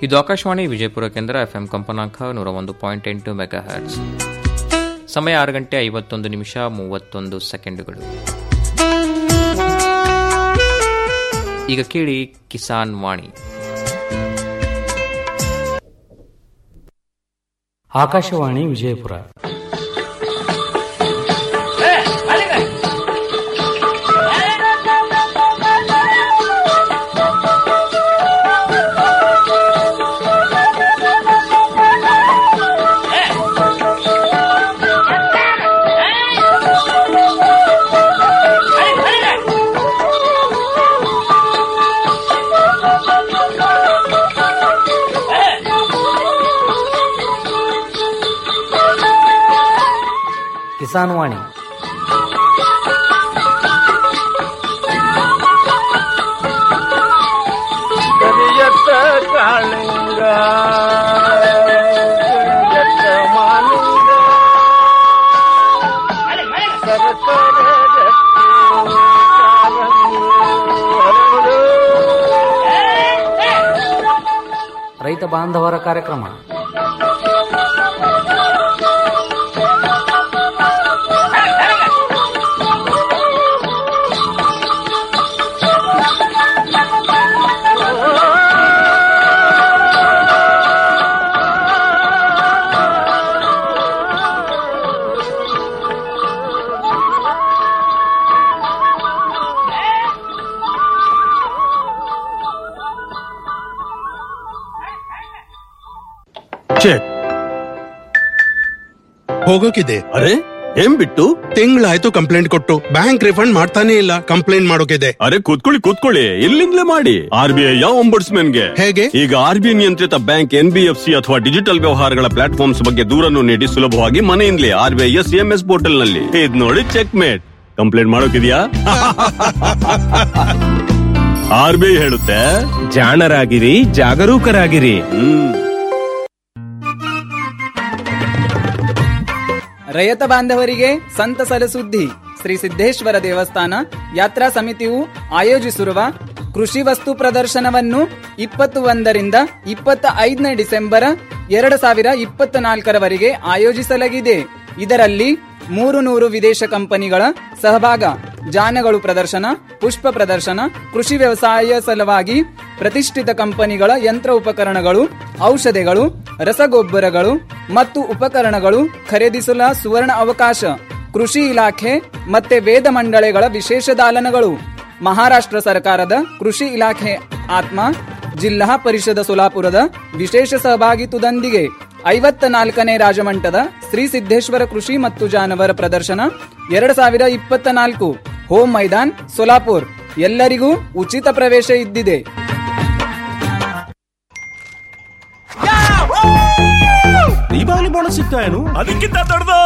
ಇದು ಆಕಾಶವಾಣಿ ವಿಜಯಪುರ ಕೇಂದ್ರ ಎಫ್ಎಂ ಕಂಪನಾಂಕ ನೂರ ಒಂದು ಪಾಯಿಂಟ್ ಎಂಟು ಮೆಗಾ ಹರ್ಟ್ಸ್ ಸಮಯ ಆರು ಗಂಟೆ ಐವತ್ತೊಂದು ನಿಮಿಷ ಮೂವತ್ತೊಂದು ಸೆಕೆಂಡುಗಳು ಈಗ ಕೇಳಿ ಕಿಸಾನ್ ವಾಣಿ ಆಕಾಶವಾಣಿ ವಿಜಯಪುರ ಕಿಸಾನ್ ವಾಣಿ ಕರಿಯತ್ತ ಕಾಳಿಂಗ ಕರಿಯತ್ತ ಮಾಲಿಂಗ ಸರಸರ ರಕ್ತಿ ಕಾಲಂಗಿ ಹರಡು. ರೈತ ಬಾಂಧವರ ಕಾರ್ಯಕ್ರಮ ಚೆಕ್ ಹೋಗೋಕಿದೆ ಅರೆ ಏನ್ ಬಿಟ್ಟು ತಿಂಗಳಾಯ್ತು ಕಂಪ್ಲೇಂಟ್ ಕೊಟ್ಟು ಬ್ಯಾಂಕ್ ರಿಫಂಡ್ ಮಾಡ್ತಾನೆ ಇಲ್ಲ ಕಂಪ್ಲೇಂಟ್ ಮಾಡೋಕಿದೆ ಅರೆ ಕೂತ್ಕೊಳ್ಳಿ ಕೂತ್ಕೊಳ್ಳಿ ಇಲ್ಲಿಂದಲೇ ಮಾಡಿ ಆರ್ ಬಿ ಐ ಗೆ ಹೇಗೆ? ಈಗ ಆರ್ ಬಿ ಐ ನಿಯಂತ್ರಿತ bank N B F C ಅಥವಾ ಡಿಜಿಟಲ್ ವ್ಯವಹಾರಗಳ ಪ್ಲಾಟ್ಫಾರ್ಮ್ಸ್ ಬಗ್ಗೆ ದೂರನ್ನು ನೀಡಿ ಸುಲಭವಾಗಿ ಮನೆಯಿಂದಲೇ R B I S M S portal ನಲ್ಲಿ ಇದ್ ನೋಡಿ ಚೆಕ್ ಮೇಟ್ ಕಂಪ್ಲೇಂಟ್ ಮಾಡೋಕಿದ್ಯಾ ಆರ್ ಬಿ ಐ ಹೇಳುತ್ತೆ ಜಾಣರಾಗಿರಿ ಜಾಗರೂಕರಾಗಿರಿ ಹ್ಮ್ ರೈತ ಬಾಂಧವರಿಗೆ ಸಂತಸದ ಸುದ್ದಿ ಶ್ರೀ ಸಿದ್ದೇಶ್ವರ ದೇವಸ್ಥಾನ ಯಾತ್ರಾ ಸಮಿತಿಯು ಆಯೋಜಿಸಿರುವ ಕೃಷಿ ವಸ್ತು ಪ್ರದರ್ಶನವನ್ನು ಇಪ್ಪತ್ತು ಒಂದರಿಂದ ಇಪ್ಪತ್ತ ಐದನೇ ಡಿಸೆಂಬರ್ ಎರಡು ಸಾವಿರ ಇಪ್ಪತ್ತ ನಾಲ್ಕರವರೆಗೆ ಆಯೋಜಿಸಲಾಗಿದೆ ಇದರಲ್ಲಿ ಮೂರು ನೂರು ವಿದೇಶ ಕಂಪನಿಗಳ ಸಹಭಾಗ ಜಾನಗಳು ಪ್ರದರ್ಶನ ಪುಷ್ಪ ಪ್ರದರ್ಶನ ಕೃಷಿ ವ್ಯವಸಾಯ ಸಲುವಾಗಿ ಪ್ರತಿಷ್ಠಿತ ಕಂಪನಿಗಳ ಯಂತ್ರ ಉಪಕರಣಗಳು ಔಷಧಿಗಳು ರಸಗೊಬ್ಬರಗಳು ಮತ್ತು ಉಪಕರಣಗಳು ಖರೀದಿಸಲು ಸುವರ್ಣ ಅವಕಾಶ ಕೃಷಿ ಇಲಾಖೆ ಮತ್ತೆ ವೇದ ಮಂಡಳಿಗಳ ವಿಶೇಷ ದಾಲನಗಳು ಮಹಾರಾಷ್ಟ್ರ ಸರ್ಕಾರದ ಕೃಷಿ ಇಲಾಖೆ ಆತ್ಮ ಜಿಲ್ಲಾ ಪರಿಷದ ಸೋಲಾಪುರದ ವಿಶೇಷ ಸಹಭಾಗಿತ್ವದೊಂದಿಗೆ ಐವತ್ತ ನಾಲ್ಕನೇ ರಾಜಮಂಟದ ಶ್ರೀ ಸಿದ್ದೇಶ್ವರ ಕೃಷಿ ಮತ್ತು ಜಾನವರ ಪ್ರದರ್ಶನ ಎರಡು ಸಾವಿರ ಇಪ್ಪತ್ತ ನಾಲ್ಕು ಹೋಮ್ ಮೈದಾನ್ ಸೋಲಾಪುರ್ ಎಲ್ಲರಿಗೂ ಉಚಿತ ಪ್ರವೇಶ ಇದ್ದಿದೆ ದೀಪಾವಳಿ ಬೋನಸ್ ಸಿಗ್ತಾ ಏನು ಅದಕ್ಕಿಂತ ದೊಡ್ಡದು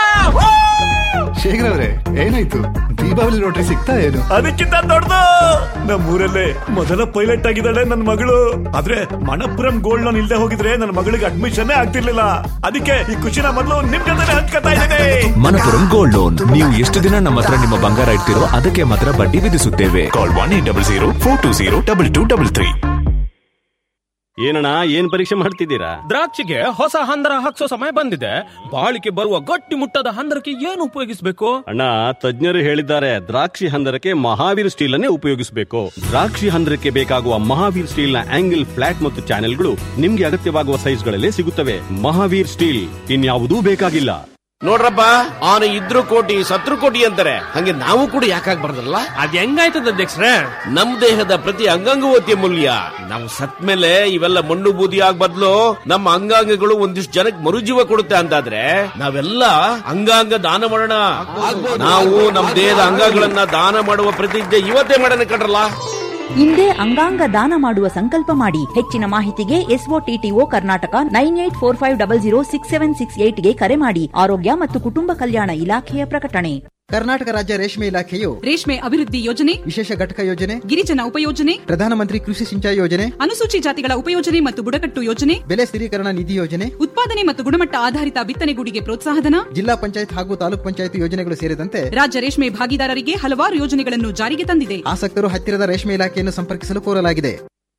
ಶೇಖರ್ ಅವ್ರೆ ಏನಾಯ್ತು ದೀಪಾವಳಿ ಲಾಟ್ರಿ ಸಿಗ್ತಾ ಏನು ಅದಕ್ಕಿಂತ ದೊಡ್ಡದು ನಮ್ಮೂರಲ್ಲೇ ಮೊದಲ ಪೈಲಟ್ ಆಗಿದ್ದಾಳೆ ನನ್ನ ಮಗಳು ಆದ್ರೆ ಮಣಪುರಂ ಗೋಲ್ಡ್ ಲೋನ್ ಇಲ್ದೆ ಹೋಗಿದ್ರೆ ನನ್ನ ಮಗಳಿಗೆ ಅಡ್ಮಿಷನ್ ಆಗ್ತಿರ್ಲಿಲ್ಲ ಅದಕ್ಕೆ ಈ ಖುಷಿನ ಮೊದಲು ನಿಮ್ ಜೊತೆ ಹಂಚ್ಕೊತಾ ಇದ್ದೇನೆ ಮನಪುರಂ ಗೋಲ್ಡ್ ಲೋನ್ ನೀವು ಎಷ್ಟು ದಿನ ನಮ್ಮ ಹತ್ರ ನಿಮ್ಮ ಬಂಗಾರ ಇಡ್ತಿರೋ ಅದಕ್ಕೆ ಮಾತ್ರ ಬಡ್ಡಿ ವಿಧಿಸುತ್ತೇವೆ call one eight double zero four two zero double two double three ಏನಣ್ಣ ಏನ್ ಪರೀಕ್ಷೆ ಮಾಡ್ತಿದ್ದೀರಾ ದ್ರಾಕ್ಷಿಗೆ ಹೊಸ ಹಂದರ ಹಾಕ್ಸೋ ಸಮಯ ಬಂದಿದೆ ಬಾಳಿಕೆ ಬರುವ ಗಟ್ಟಿ ಮುಟ್ಟದ ಹಂದರಕ್ಕೆ ಏನು ಉಪಯೋಗಿಸಬೇಕು ಅಣ್ಣ ತಜ್ಞರು ಹೇಳಿದ್ದಾರೆ ದ್ರಾಕ್ಷಿ ಹಂದರಕ್ಕೆ ಮಹಾವೀರ್ ಸ್ಟೀಲ್ ಅನ್ನೇ ಉಪಯೋಗಿಸಬೇಕು ದ್ರಾಕ್ಷಿ ಹಂದರಕ್ಕೆ ಬೇಕಾಗುವ ಮಹಾವೀರ್ ಸ್ಟೀಲ್ ನ ಆಂಗಲ್ ಫ್ಲಾಟ್ ಮತ್ತು ಚಾನೆಲ್ಗಳು ನಿಮ್ಗೆ ಅಗತ್ಯವಾಗುವ ಸೈಜ್ಗಳಲ್ಲಿ ಸಿಗುತ್ತವೆ ಮಹಾವೀರ್ ಸ್ಟೀಲ್ ಇನ್ಯಾವುದೂ ಬೇಕಾಗಿಲ್ಲ ನೋಡ್ರಪ್ಪ ಅವನು ಇದ್ರು ಕೋಟಿ ಸತ್ರು ಕೋಟಿ ಅಂತಾರೆ ಹಂಗೆ ನಾವು ಕೂಡ ಯಾಕಾಗ್ಬಾರ್ದಲ್ಲ ಅದ್ ಹೆಂಗಾಯ್ತದ ಅಧ್ಯಕ್ಷರೇ ನಮ್ ದೇಹದ ಪ್ರತಿ ಅಂಗಾಂಗವೂ ಅತಿ ಅಮೂಲ್ಯ ನಾವು ಸತ್ ಮೇಲೆ ಇವೆಲ್ಲ ಮಣ್ಣು ಬೂದಿ ಆಗ್ ಬದ್ಲು ನಮ್ಮ ಅಂಗಾಂಗಗಳು ಒಂದಿಷ್ಟು ಜನಕ್ಕೆ ಮರುಜೀವ ಕೊಡುತ್ತೆ ಅಂತಾದ್ರೆ ನಾವೆಲ್ಲ ಅಂಗಾಂಗ ದಾನ ಮಾಡೋಣ ನಾವು ನಮ್ ದೇಹದ ಅಂಗಗಳನ್ನ ದಾನ ಮಾಡುವ ಪ್ರತಿಜ್ಞೆ ಇವತ್ತೇ ಮಾಡೋಣ ಕಣ್ರಲ್ಲ ಹಿಂದೆ ಅಂಗಾಂಗ ದಾನ ಮಾಡುವ ಸಂಕಲ್ಪ ಮಾಡಿ ಹೆಚ್ಚಿನ ಮಾಹಿತಿಗೆ SOTTO Karnataka nine eight four five double zero six seven six ಏಟ್ಗೆ ಕರೆ ಮಾಡಿ ಆರೋಗ್ಯ ಮತ್ತು ಕುಟುಂಬ ಕಲ್ಯಾಣ ಇಲಾಖೆಯ ಪ್ರಕಟಣೆ ಕರ್ನಾಟಕ ರಾಜ್ಯ ರೇಷ್ಮೆ ಇಲಾಖೆಯು ರೇಷ್ಮೆ ಅಭಿವೃದ್ಧಿ ಯೋಜನೆ ವಿಶೇಷ ಘಟಕ ಯೋಜನೆ ಗಿರಿಜನ ಉಪಯೋಜನೆ ಪ್ರಧಾನಮಂತ್ರಿ ಕೃಷಿ ಸಿಂಚಾಯಿ ಯೋಜನೆ ಅನುಸೂಚಿ ಜಾತಿಗಳ ಉಪಯೋಜನೆ ಮತ್ತು ಬುಡಕಟ್ಟು ಯೋಜನೆ ಬೆಲೆ ಸ್ಥಿರೀಕರಣ ನಿಧಿ ಯೋಜನೆ ಉತ್ಪಾದನೆ ಮತ್ತು ಗುಣಮಟ್ಟ ಆಧಾರಿತ ಬಿತ್ತನೆಗೂಡಿಗೆ ಪ್ರೋತ್ಸಾಹಧನ ಜಿಲ್ಲಾ ಪಂಚಾಯತ್ ಹಾಗೂ ತಾಲೂಕ್ ಪಂಚಾಯತ್ ಯೋಜನೆಗಳು ಸೇರಿದಂತೆ ರಾಜ್ಯ ರೇಷ್ಮೆ ಭಾಗಿದಾರರಿಗೆ ಹಲವಾರು ಯೋಜನೆಗಳನ್ನು ಜಾರಿಗೆ ತಂದಿದೆ ಆಸಕ್ತರು ಹತ್ತಿರದ ರೇಷ್ಮೆ ಇಲಾಖೆಯನ್ನು ಸಂಪರ್ಕಿಸಲು ಕೋರಲಾಗಿದೆ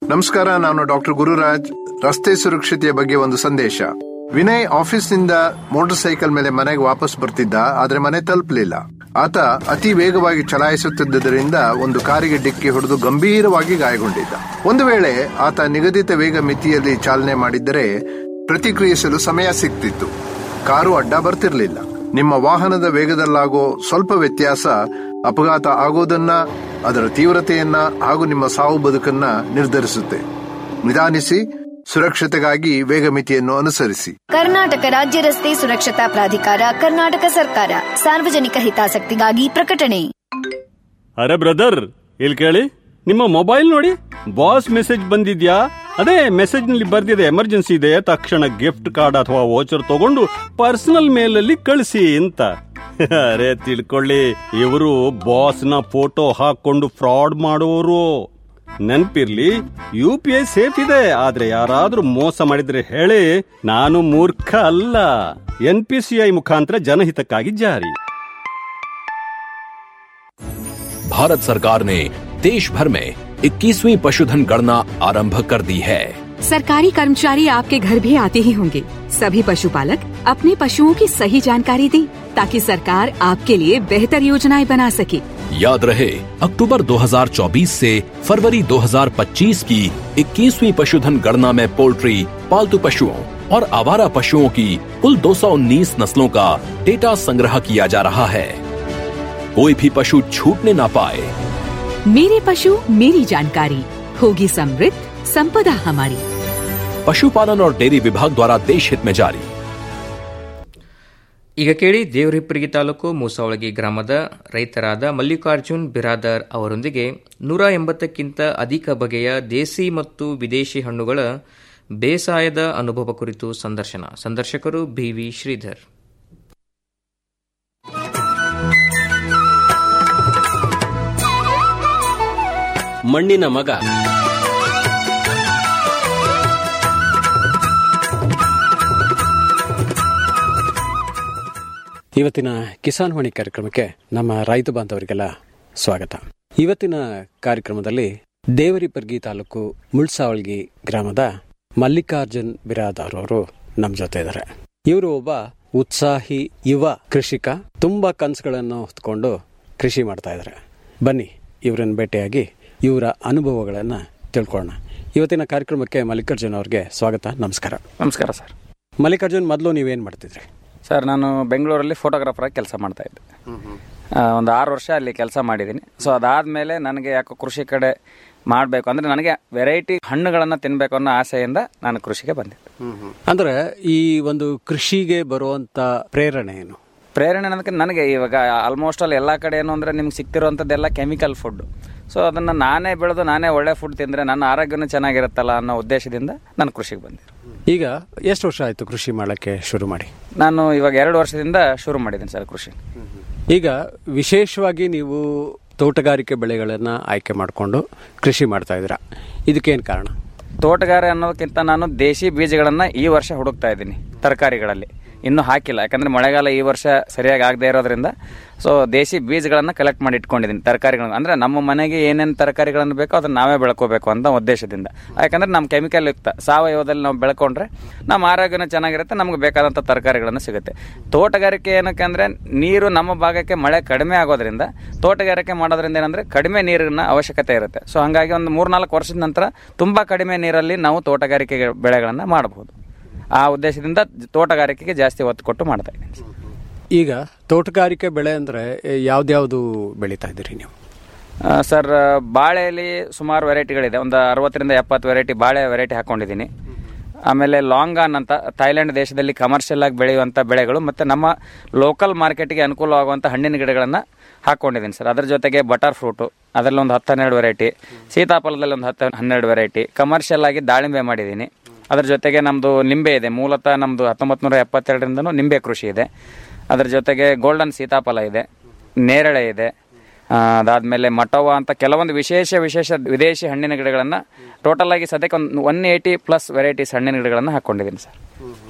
ನಮಸ್ಕಾರ ನಾನು ಡಾಕ್ಟರ್ ಗುರುರಾಜ್ ರಸ್ತೆ ಸುರಕ್ಷತೆಯ ಬಗ್ಗೆ ಒಂದು ಸಂದೇಶ ವಿನಯ್ ಆಫೀಸ್ನಿಂದ ಮೋಟಾರ್ ಸೈಕಲ್ ಮೇಲೆ ಮನೆಗೆ ವಾಪಸ್ ಬರ್ತಿದ್ದ ಆದ್ರೆ ಮನೆ ತಲುಪಲಿಲ್ಲ ಆತ ಅತಿ ವೇಗವಾಗಿ ಚಲಾಯಿಸುತ್ತಿದ್ದರಿಂದ ಒಂದು ಕಾರಿಗೆ ಡಿಕ್ಕಿ ಹೊಡೆದು ಗಂಭೀರವಾಗಿ ಗಾಯಗೊಂಡಿದ್ದ ಒಂದು ವೇಳೆ ಆತ ನಿಗದಿತ ವೇಗ ಮಿತಿಯಲ್ಲಿ ಚಾಲನೆ ಮಾಡಿದ್ದರೆ ಪ್ರತಿಕ್ರಿಯಿಸಲು ಸಮಯ ಸಿಗ್ತಿತ್ತು ಕಾರು ಅಡ್ಡ ಬರ್ತಿರ್ಲಿಲ್ಲ ನಿಮ್ಮ ವಾಹನದ ವೇಗದಲ್ಲಾಗೋ ಸ್ವಲ್ಪ ವ್ಯತ್ಯಾಸ ಅಪಘಾತ ಆಗೋದನ್ನ ಅದರ ತೀವ್ರತೆಯನ್ನ ಹಾಗೂ ನಿಮ್ಮ ಸಾವು ಬದುಕನ್ನ ನಿರ್ಧರಿಸುತ್ತೆ ನಿಧಾನಿಸಿ ಸುರಕ್ಷತೆಗಾಗಿ ವೇಗ ಮಿತಿಯನ್ನು ಅನುಸರಿಸಿ ಕರ್ನಾಟಕ ರಾಜ್ಯ ರಸ್ತೆ ಸುರಕ್ಷತಾ ಪ್ರಾಧಿಕಾರ ಕರ್ನಾಟಕ ಸರ್ಕಾರ ಸಾರ್ವಜನಿಕ ಹಿತಾಸಕ್ತಿಗಾಗಿ ಪ್ರಕಟಣೆ ಅರೆ ಬ್ರದರ್ ಇಲ್ಲಿ ಕೇಳಿ ನಿಮ್ಮ ಮೊಬೈಲ್ ನೋಡಿ ಬಾಸ್ ಮೆಸೇಜ್ ಬಂದಿದ್ಯಾ ಅದೇ ಮೆಸೇಜ್ ನಲ್ಲಿ ಬರ್ದಿದೆ ಎಮರ್ಜೆನ್ಸಿ ಇದೆ ತಕ್ಷಣ ಗಿಫ್ಟ್ ಕಾರ್ಡ್ ಅಥವಾ ವೋಚರ್ ತಗೊಂಡು ಪರ್ಸನಲ್ ಮೇಲಲ್ಲಿ ಕಳಿಸಿ ಅಂತ ಅರೆ ತಿಳ್ಕೊಳ್ಳಿ ಇವರು ಬಾಸ್ ನ ಫೋಟೋ ಹಾಕೊಂಡು ಫ್ರಾಡ್ ಮಾಡುವವರು ನೆನ್ಪಿರ್ಲಿ ಯು ಪಿ ಐ ಸೇಫ್ ಇದೆ ಆದ್ರೆ ಯಾರಾದ್ರೂ ಮೋಸ ಮಾಡಿದ್ರೆ ಹೇಳಿ ನಾನು ಮೂರ್ಖ ಅಲ್ಲ ಎನ್ ಪಿ ಸಿ ಐ ಮುಖಾಂತರ ಜನಹಿತಕ್ಕಾಗಿ ಜಾರಿ भारत सरकार ने देश भर में 21वीं पशुधन गणना आरंभ कर दी है सरकारी कर्मचारी आपके घर भी आते ही होंगे सभी पशुपालक अपने पशुओं की सही जानकारी दें ताकि सरकार आपके लिए बेहतर योजनाएं बना सके याद रहे अक्टूबर 2024 से फरवरी 2025 की 21वीं पशुधन गणना में पोल्ट्री पालतू पशुओं और आवारा पशुओं की कुल 219 नस्लों का डेटा संग्रह किया जा रहा है कोई भी पशु छूटने ना पाए मेरे पशु मेरी जानकारी होगी समृद्ध संपदा हमारी पशुपालन और डेयरी विभाग द्वारा देश हित में जारी ಈಗ ಕೇಳಿ ದೇವರಿಪ್ಪರಿಗೆ ತಾಲೂಕು ಮೂಸವಳಗಿ ಗ್ರಾಮದ ರೈತರಾದ ಮಲ್ಲಿಕಾರ್ಜುನ್ ಬಿರಾದರ್ ಅವರೊಂದಿಗೆ ನೂರ ಎಂಬತ್ತಕ್ಕಿಂತ ಅಧಿಕ ಬಗೆಯ ದೇಸಿ ಮತ್ತು ವಿದೇಶಿ ಹಣ್ಣುಗಳ ಬೇಸಾಯದ ಅನುಭವ ಕುರಿತು ಸಂದರ್ಶನ ಸಂದರ್ಶಕರು ಬಿವಿ ಶ್ರೀಧರ್ ಮಣ್ಣಿನ ಮಗ ಇವತ್ತಿನ ಕಿಸಾನ್ ವಾಣಿ ಕಾರ್ಯಕ್ರಮಕ್ಕೆ ನಮ್ಮ ರೈತ ಬಾಂಧವರಿಗೆಲ್ಲ ಸ್ವಾಗತ ಇವತ್ತಿನ ಕಾರ್ಯಕ್ರಮದಲ್ಲಿ ದೇವರಿಪರ್ಗಿ ತಾಲೂಕು ಮುಳ್ಸಾವಳ್ಗಿ ಗ್ರಾಮದ ಮಲ್ಲಿಕಾರ್ಜುನ್ ಬಿರಾದಾರ್ ಅವರು ನಮ್ಮ ಜೊತೆ ಇದ್ದಾರೆ ಇವರು ಒಬ್ಬ ಉತ್ಸಾಹಿ ಯುವ ಕೃಷಿಕ ತುಂಬಾ ಕನಸುಗಳನ್ನು ಹೊತ್ಕೊಂಡು ಕೃಷಿ ಮಾಡ್ತಾ ಇದ್ದಾರೆ ಬನ್ನಿ ಇವರನ್ನು ಭೇಟಿಯಾಗಿ ಇವರ ಅನುಭವಗಳನ್ನ ತಿಳ್ಕೊಳ್ಳೋಣ ಇವತ್ತಿನ ಕಾರ್ಯಕ್ರಮಕ್ಕೆ ಮಲ್ಲಿಕಾರ್ಜುನ್ ಅವ್ರಿಗೆ ಸ್ವಾಗತ ನಮಸ್ಕಾರ ನಮಸ್ಕಾರ ಸರ್ ಮಲ್ಲಿಕಾರ್ಜುನ್ ಮೊದಲು ನೀವೇನ್ ಮಾಡ್ತಿದ್ರಿ ಸರ್ ನಾನು ಬೆಂಗಳೂರಲ್ಲಿ ಫೋಟೋಗ್ರಾಫರ್ ಆಗಿ ಕೆಲಸ ಮಾಡ್ತಾ ಇದ್ದೆ ಆ, ಒಂದು ಆರು ವರ್ಷ ಅಲ್ಲಿ ಕೆಲಸ ಮಾಡಿದ್ದೀನಿ ಸೊ ಅದಾದಮೇಲೆ ನನಗೆ ಯಾಕೋ ಕೃಷಿ ಕಡೆ ಮಾಡಬೇಕು ಅಂದರೆ ನನಗೆ ವೆರೈಟಿ ಹಣ್ಣುಗಳನ್ನು ತಿನ್ನಬೇಕು ಅನ್ನೋ ಆಸೆಯಿಂದ ನಾನು ಕೃಷಿಗೆ ಬಂದೆ ಅಂದ್ರೆ ಈ ಒಂದು ಕೃಷಿಗೆ ಬರುವಂತ ಪ್ರೇರಣೆ ಏನು ಪ್ರೇರಣೆ ಅನ್ನೋದಕ್ಕೆ ನನಗೆ ಇವಾಗ ಆಲ್ಮೋಸ್ಟ್ ಅಲ್ಲಿ ಎಲ್ಲ ಕಡೆ ಏನು ಅಂದರೆ ನಿಮ್ಗೆ ಸಿಗ್ತಿರೋಂಥದ್ದೆಲ್ಲ ಕೆಮಿಕಲ್ ಫುಡ್ ಸೊ ಅದನ್ನು ನಾನೇ ಬೆಳೆದು ನಾನೇ ಒಳ್ಳೆ ಫುಡ್ ತಿಂದರೆ ನನ್ನ ಆರೋಗ್ಯನೂ ಚೆನ್ನಾಗಿರುತ್ತಲ್ಲ ಅನ್ನೋ ಉದ್ದೇಶದಿಂದ ನಾನು ಕೃಷಿಗೆ ಬಂದೆ ಈಗ ಎಷ್ಟು ವರ್ಷ ಆಯ್ತು ಕೃಷಿ ಮಾಡಕ್ಕೆ ಶುರು ಮಾಡಿ ನಾನು ಇವಾಗ ಎರಡು ವರ್ಷದಿಂದ ಶುರು ಮಾಡಿದ್ದೀನಿ ಸರ್ ಕೃಷಿ ಈಗ ವಿಶೇಷವಾಗಿ ನೀವು ತೋಟಗಾರಿಕೆ ಬೆಳೆಗಳನ್ನ ಆಯ್ಕೆ ಮಾಡಿಕೊಂಡು ಕೃಷಿ ಮಾಡ್ತಾ ಇದ್ದೀರಾ ಇದಕ್ಕೇನು ಕಾರಣ ತೋಟಗಾರ ಅನ್ನೋದಕ್ಕಿಂತ ನಾನು ದೇಶಿ ಬೀಜಗಳನ್ನು ಈ ವರ್ಷ ಹುಡುಕ್ತಾ ಇದ್ದೀನಿ ತರಕಾರಿಗಳಲ್ಲಿ ಇನ್ನೂ ಹಾಕಿಲ್ಲ ಯಾಕಂದರೆ ಮಳೆಗಾಲ ಈ ವರ್ಷ ಸರಿಯಾಗಿ ಆಗದೆ ಇರೋದ್ರಿಂದ ಸೊ ದೇಶಿ ಬೀಜಗಳನ್ನು ಕಲೆಕ್ಟ್ ಮಾಡಿ ಇಟ್ಕೊಂಡಿದ್ದೀನಿ ತರಕಾರಿಗಳನ್ನು ಅಂದರೆ ನಮ್ಮ ಮನೆಗೆ ಏನೇನು ತರಕಾರಿಗಳನ್ನು ಬೇಕೋ ಅದನ್ನು ನಾವೇ ಬೆಳ್ಕೋಬೇಕು ಅಂತ ಉದ್ದೇಶದಿಂದ ಯಾಕಂದರೆ ನಮ್ಮ ಕೆಮಿಕಲ್ ಯುಕ್ತ ಸಾವಯವದಲ್ಲಿ ನಾವು ಬೆಳ್ಕೊಂಡ್ರೆ ನಮ್ಮ ಆರೋಗ್ಯನೂ ಚೆನ್ನಾಗಿರುತ್ತೆ ನಮ್ಗೆ ಬೇಕಾದಂಥ ತರಕಾರಿಗಳನ್ನು ಸಿಗುತ್ತೆ ತೋಟಗಾರಿಕೆ ಏನಕ್ಕೆ ಅಂದರೆ ನೀರು ನಮ್ಮ ಭಾಗಕ್ಕೆ ಮಳೆ ಕಡಿಮೆ ಆಗೋದ್ರಿಂದ ತೋಟಗಾರಿಕೆ ಮಾಡೋದ್ರಿಂದ ಏನಂದರೆ ಕಡಿಮೆ ನೀರಿನ ಅವಶ್ಯಕತೆ ಇರುತ್ತೆ ಸೊ ಹಾಗಾಗಿ ಒಂದು ಮೂರ್ನಾಲ್ಕು ವರ್ಷದ ನಂತರ ತುಂಬ ಕಡಿಮೆ ನೀರಲ್ಲಿ ನಾವು ತೋಟಗಾರಿಕೆ ಬೆಳೆಗಳನ್ನು ಮಾಡಬಹುದು ಆ ಉದ್ದೇಶದಿಂದ ತೋಟಗಾರಿಕೆಗೆ ಜಾಸ್ತಿ ಒತ್ತು ಕೊಟ್ಟು ಮಾಡ್ತಾ ಇದ್ದೀನಿ ಈಗ ತೋಟಗಾರಿಕೆ ಬೆಳೆ ಅಂದ್ರೆ ಯಾವ್ದ್ಯಾವ್ದು ಬೆಳೀತಾ ಇದ್ದೀರಿ ನೀವು ಆ, ಸರ್ ಬಾಳೆಯಲ್ಲಿ ಸುಮಾರು ವೆರೈಟಿಗಳಿದೆ ಒಂದು ಅರವತ್ತರಿಂದ ಎಪ್ಪತ್ತು ವೆರೈಟಿ ಬಾಳೆ ವೆರೈಟಿ ಹಾಕೊಂಡಿದ್ದೀನಿ ಆಮೇಲೆ ಲಾಂಗಾನ್ ಅಂತ ಥೈಲ್ಯಾಂಡ್ ದೇಶದಲ್ಲಿ ಕಮರ್ಷಿಯಲ್ ಆಗಿ ಬೆಳೆಯುವಂಥ ಬೆಳೆಗಳು ಮತ್ತು ನಮ್ಮ ಲೋಕಲ್ ಮಾರ್ಕೆಟ್ಗೆ ಅನುಕೂಲವಾಗುವಂಥ ಹಣ್ಣಿನ ಗಿಡಗಳನ್ನು ಹಾಕ್ಕೊಂಡಿದ್ದೀನಿ ಸರ್ ಅದ್ರ ಜೊತೆಗೆ ಬಟರ್ ಫ್ರೂಟು ಅದರಲ್ಲಿ ಒಂದು ಹತ್ತು ಹನ್ನೆರಡು ವೆರೈಟಿ ಸೀತಾಫಲದಲ್ಲಿ ಒಂದು ಹತ್ತು ಹನ್ನೆರಡು ವೆರೈಟಿ ಕಮರ್ಷಿಯಲ್ ಆಗಿ ದಾಳಿಂಬೆ ಮಾಡಿದ್ದೀನಿ ಅದ್ರ ಜೊತೆಗೆ ನಮ್ಮದು ನಿಂಬೆ ಇದೆ ಮೂಲತಃ ನಮ್ಮದು ಹತ್ತೊಂಬತ್ತು ನೂರ ಎಪ್ಪತ್ತೆರಡರಿಂದನೂ ನಿಂಬೆ ಕೃಷಿ ಇದೆ ಅದ್ರ ಜೊತೆಗೆ ಗೋಲ್ಡನ್ ಸೀತಾಫಲ ಇದೆ ನೇರಳೆ ಇದೆ ಆ, ಅದಾದ್ಮೇಲೆ ಮಟೋವ ಅಂತ ಕೆಲವೊಂದು ವಿಶೇಷ ವಿಶೇಷ ವಿದೇಶಿ ಹಣ್ಣಿನ ಗಿಡಗಳನ್ನು ಟೋಟಲ್ ಆಗಿ ಸದ್ಯಕ್ಕೆ ಒಂದು ಒನ್ ಏಯ್ಟಿ ಪ್ಲಸ್ ವೆರೈಟೀಸ್ ಹಣ್ಣಿನ ಗಿಡಗಳನ್ನು ಹಾಕೊಂಡಿದ್ದೀನಿ ಸರ್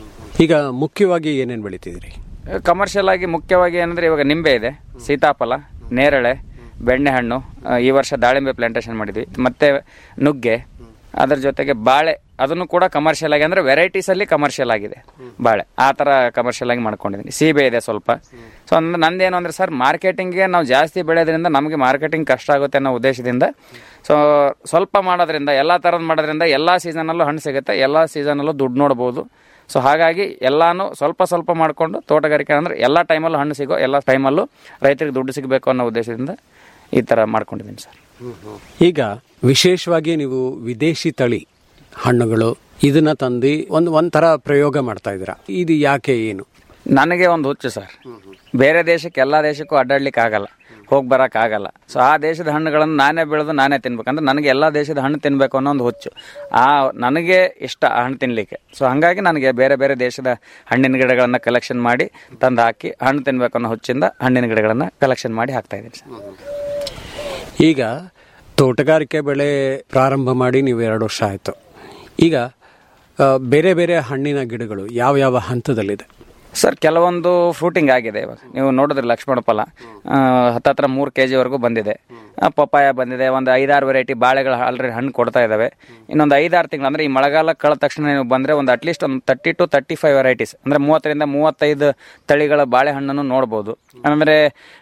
ಈಗ ಮುಖ್ಯವಾಗಿ ಏನೇನು ಬೆಳಿತಿದ್ದೀರಿ ಕಮರ್ಷಿಯಲ್ ಆಗಿ ಮುಖ್ಯವಾಗಿ ಏನಂದ್ರೆ ಇವಾಗ ನಿಂಬೆ ಇದೆ ಸೀತಾಫಲ ನೇರಳೆ ಬೆಣ್ಣೆಹಣ್ಣು ಆ, ಈ ವರ್ಷ ದಾಳಿಂಬೆ ಪ್ಲಾಂಟೇಶನ್ ಮಾಡಿದ್ವಿ ಮತ್ತೆ ನುಗ್ಗೆ ಅದ್ರ ಜೊತೆಗೆ ಬಾಳೆ ಅದನ್ನು ಕೂಡ ಕಮರ್ಷಿಯಲ್ ಆಗಿ ಅಂದ್ರೆ ವೆರೈಟೀಸ್ ಅಲ್ಲಿ ಕಮರ್ಷಿಯಲ್ ಆಗಿದೆ ಬಾಳೆ ಆ ತರ ಕಮರ್ಷಿಯಲ್ ಆಗಿ ಮಾಡ್ಕೊಂಡಿದ್ದೀನಿ ಸೀಬೆ ಇದೆ ಸ್ವಲ್ಪ ಸೊ ಅಂದ್ರೆ ನಂದೇನು ಅಂದ್ರೆ ಸರ್ ಮಾರ್ಕೆಟಿಂಗ್ಗೆ ನಾವು ಜಾಸ್ತಿ ಬೆಳೆಯೋದ್ರಿಂದ ನಮಗೆ ಮಾರ್ಕೆಟಿಂಗ್ ಕಷ್ಟ ಆಗುತ್ತೆ ಅನ್ನೋ ಉದ್ದೇಶದಿಂದ ಸೊ ಸ್ವಲ್ಪ ಮಾಡೋದ್ರಿಂದ ಎಲ್ಲ ಥರದ್ದು ಮಾಡೋದ್ರಿಂದ ಎಲ್ಲ ಸೀಸನಲ್ಲೂ ಹಣ್ಣು ಸಿಗುತ್ತೆ ಎಲ್ಲ ಸೀಸನಲ್ಲೂ ದುಡ್ಡು ನೋಡ್ಬೋದು ಸೊ ಹಾಗಾಗಿ ಎಲ್ಲಾನು ಸ್ವಲ್ಪ ಸ್ವಲ್ಪ ಮಾಡಿಕೊಂಡು ತೋಟಗಾರಿಕೆ ಅಂದ್ರೆ ಎಲ್ಲ ಟೈಮಲ್ಲೂ ಹಣ್ಣು ಸಿಗೋ ಎಲ್ಲ ಟೈಮಲ್ಲೂ ರೈತರಿಗೆ ದುಡ್ಡು ಸಿಗಬೇಕು ಅನ್ನೋ ಉದ್ದೇಶದಿಂದ ಈ ಥರ ಮಾಡ್ಕೊಂಡಿದ್ದೀನಿ ಸರ್ ಈಗ ವಿಶೇಷವಾಗಿ ನೀವು ವಿದೇಶಿ ತಳಿ ಹಣ್ಣುಗಳು ಇದನ್ನ ತಂದು ಒಂದು ಒಂಥರ ಪ್ರಯೋಗ ಮಾಡ್ತಾ ಇದ್ದೀರಾ ಇದು ಯಾಕೆ ಏನು ನನಗೆ ಒಂದು ಹುಚ್ಚು ಸರ್ ಬೇರೆ ದೇಶಕ್ಕೆ ಎಲ್ಲ ದೇಶಕ್ಕೂ ಅಡ್ಡಾಡ್ಲಿಕ್ಕೆ ಆಗಲ್ಲ ಹೋಗಿ ಬರಕ್ ಆಗಲ್ಲ ಸೊ ಆ ದೇಶದ ಹಣ್ಣುಗಳನ್ನು ನಾನೇ ಬೆಳೆದು ನಾನೇ ತಿನ್ಬೇಕಂದ್ರೆ ನನಗೆ ಎಲ್ಲ ದೇಶದ ಹಣ್ಣು ತಿನ್ಬೇಕು ಅನ್ನೋ ಒಂದು ಹುಚ್ಚು ಆ ನನಗೆ ಇಷ್ಟ ಆ ಹಣ್ಣು ತಿನ್ಲಿಕ್ಕೆ ಸೊ ಹಂಗಾಗಿ ನನಗೆ ಬೇರೆ ಬೇರೆ ದೇಶದ ಹಣ್ಣಿನ ಗಿಡಗಳನ್ನ ಕಲೆಕ್ಷನ್ ಮಾಡಿ ತಂದು ಹಾಕಿ ಹಣ್ಣು ತಿನ್ಬೇಕು ಅನ್ನೋ ಹುಚ್ಚಿಂದ ಹಣ್ಣಿನ ಗಿಡಗಳನ್ನ ಕಲೆಕ್ಷನ್ ಮಾಡಿ ಹಾಕ್ತಾ ಇದ್ದೀನಿ ಸರ್ ಈಗ ತೋಟಗಾರಿಕೆ ಬೆಳೆ ಪ್ರಾರಂಭ ಮಾಡಿ ನೀವು ಎರಡು ವರ್ಷ ಆಯಿತು ಈಗ ಆ, ಬೇರೆ ಬೇರೆ ಹಣ್ಣಿನ ಗಿಡಗಳು ಯಾವ ಯಾವ ಹಂತದಲ್ಲಿದೆ ಸರ್ ಕೆಲವೊಂದು ಫ್ರೂಟಿಂಗ್ ಆಗಿದೆ ಇವಾಗ ನೀವು ನೋಡಿದ್ರೆ ಲಕ್ಷ್ಮಣ ಫಲ ಆ, ಹತ್ತತ್ರ ಮೂರು ಕೆ ಜಿವರೆಗೂ ಬಂದಿದೆ ಆ, ಪಪ್ಪಾಯ ಬಂದಿದೆ ಒಂದು ಐದಾರು ವೆರೈಟಿ ಬಾಳೆಗಳು ಆಲ್ರೆಡಿ ಹಣ್ಣು ಕೊಡ್ತಾ ಇದ್ದಾವೆ ಇನ್ನೊಂದು ಐದಾರು ತಿಂಗಳು ಅಂದರೆ ಈ ಮಳೆಗಾಲ ಕಳೆದ ತಕ್ಷಣ ನೀವು ಬಂದರೆ ಒಂದು ಅಟ್ಲೀಸ್ಟ್ ಒಂದು thirty two thirty five varieties ಅಂದರೆ ಮೂವತ್ತರಿಂದ ಮೂವತ್ತೈದು ತಳಿಗಳ ಬಾಳೆಹಣ್ಣನ್ನು ನೋಡ್ಬೋದು ಅಂದರೆ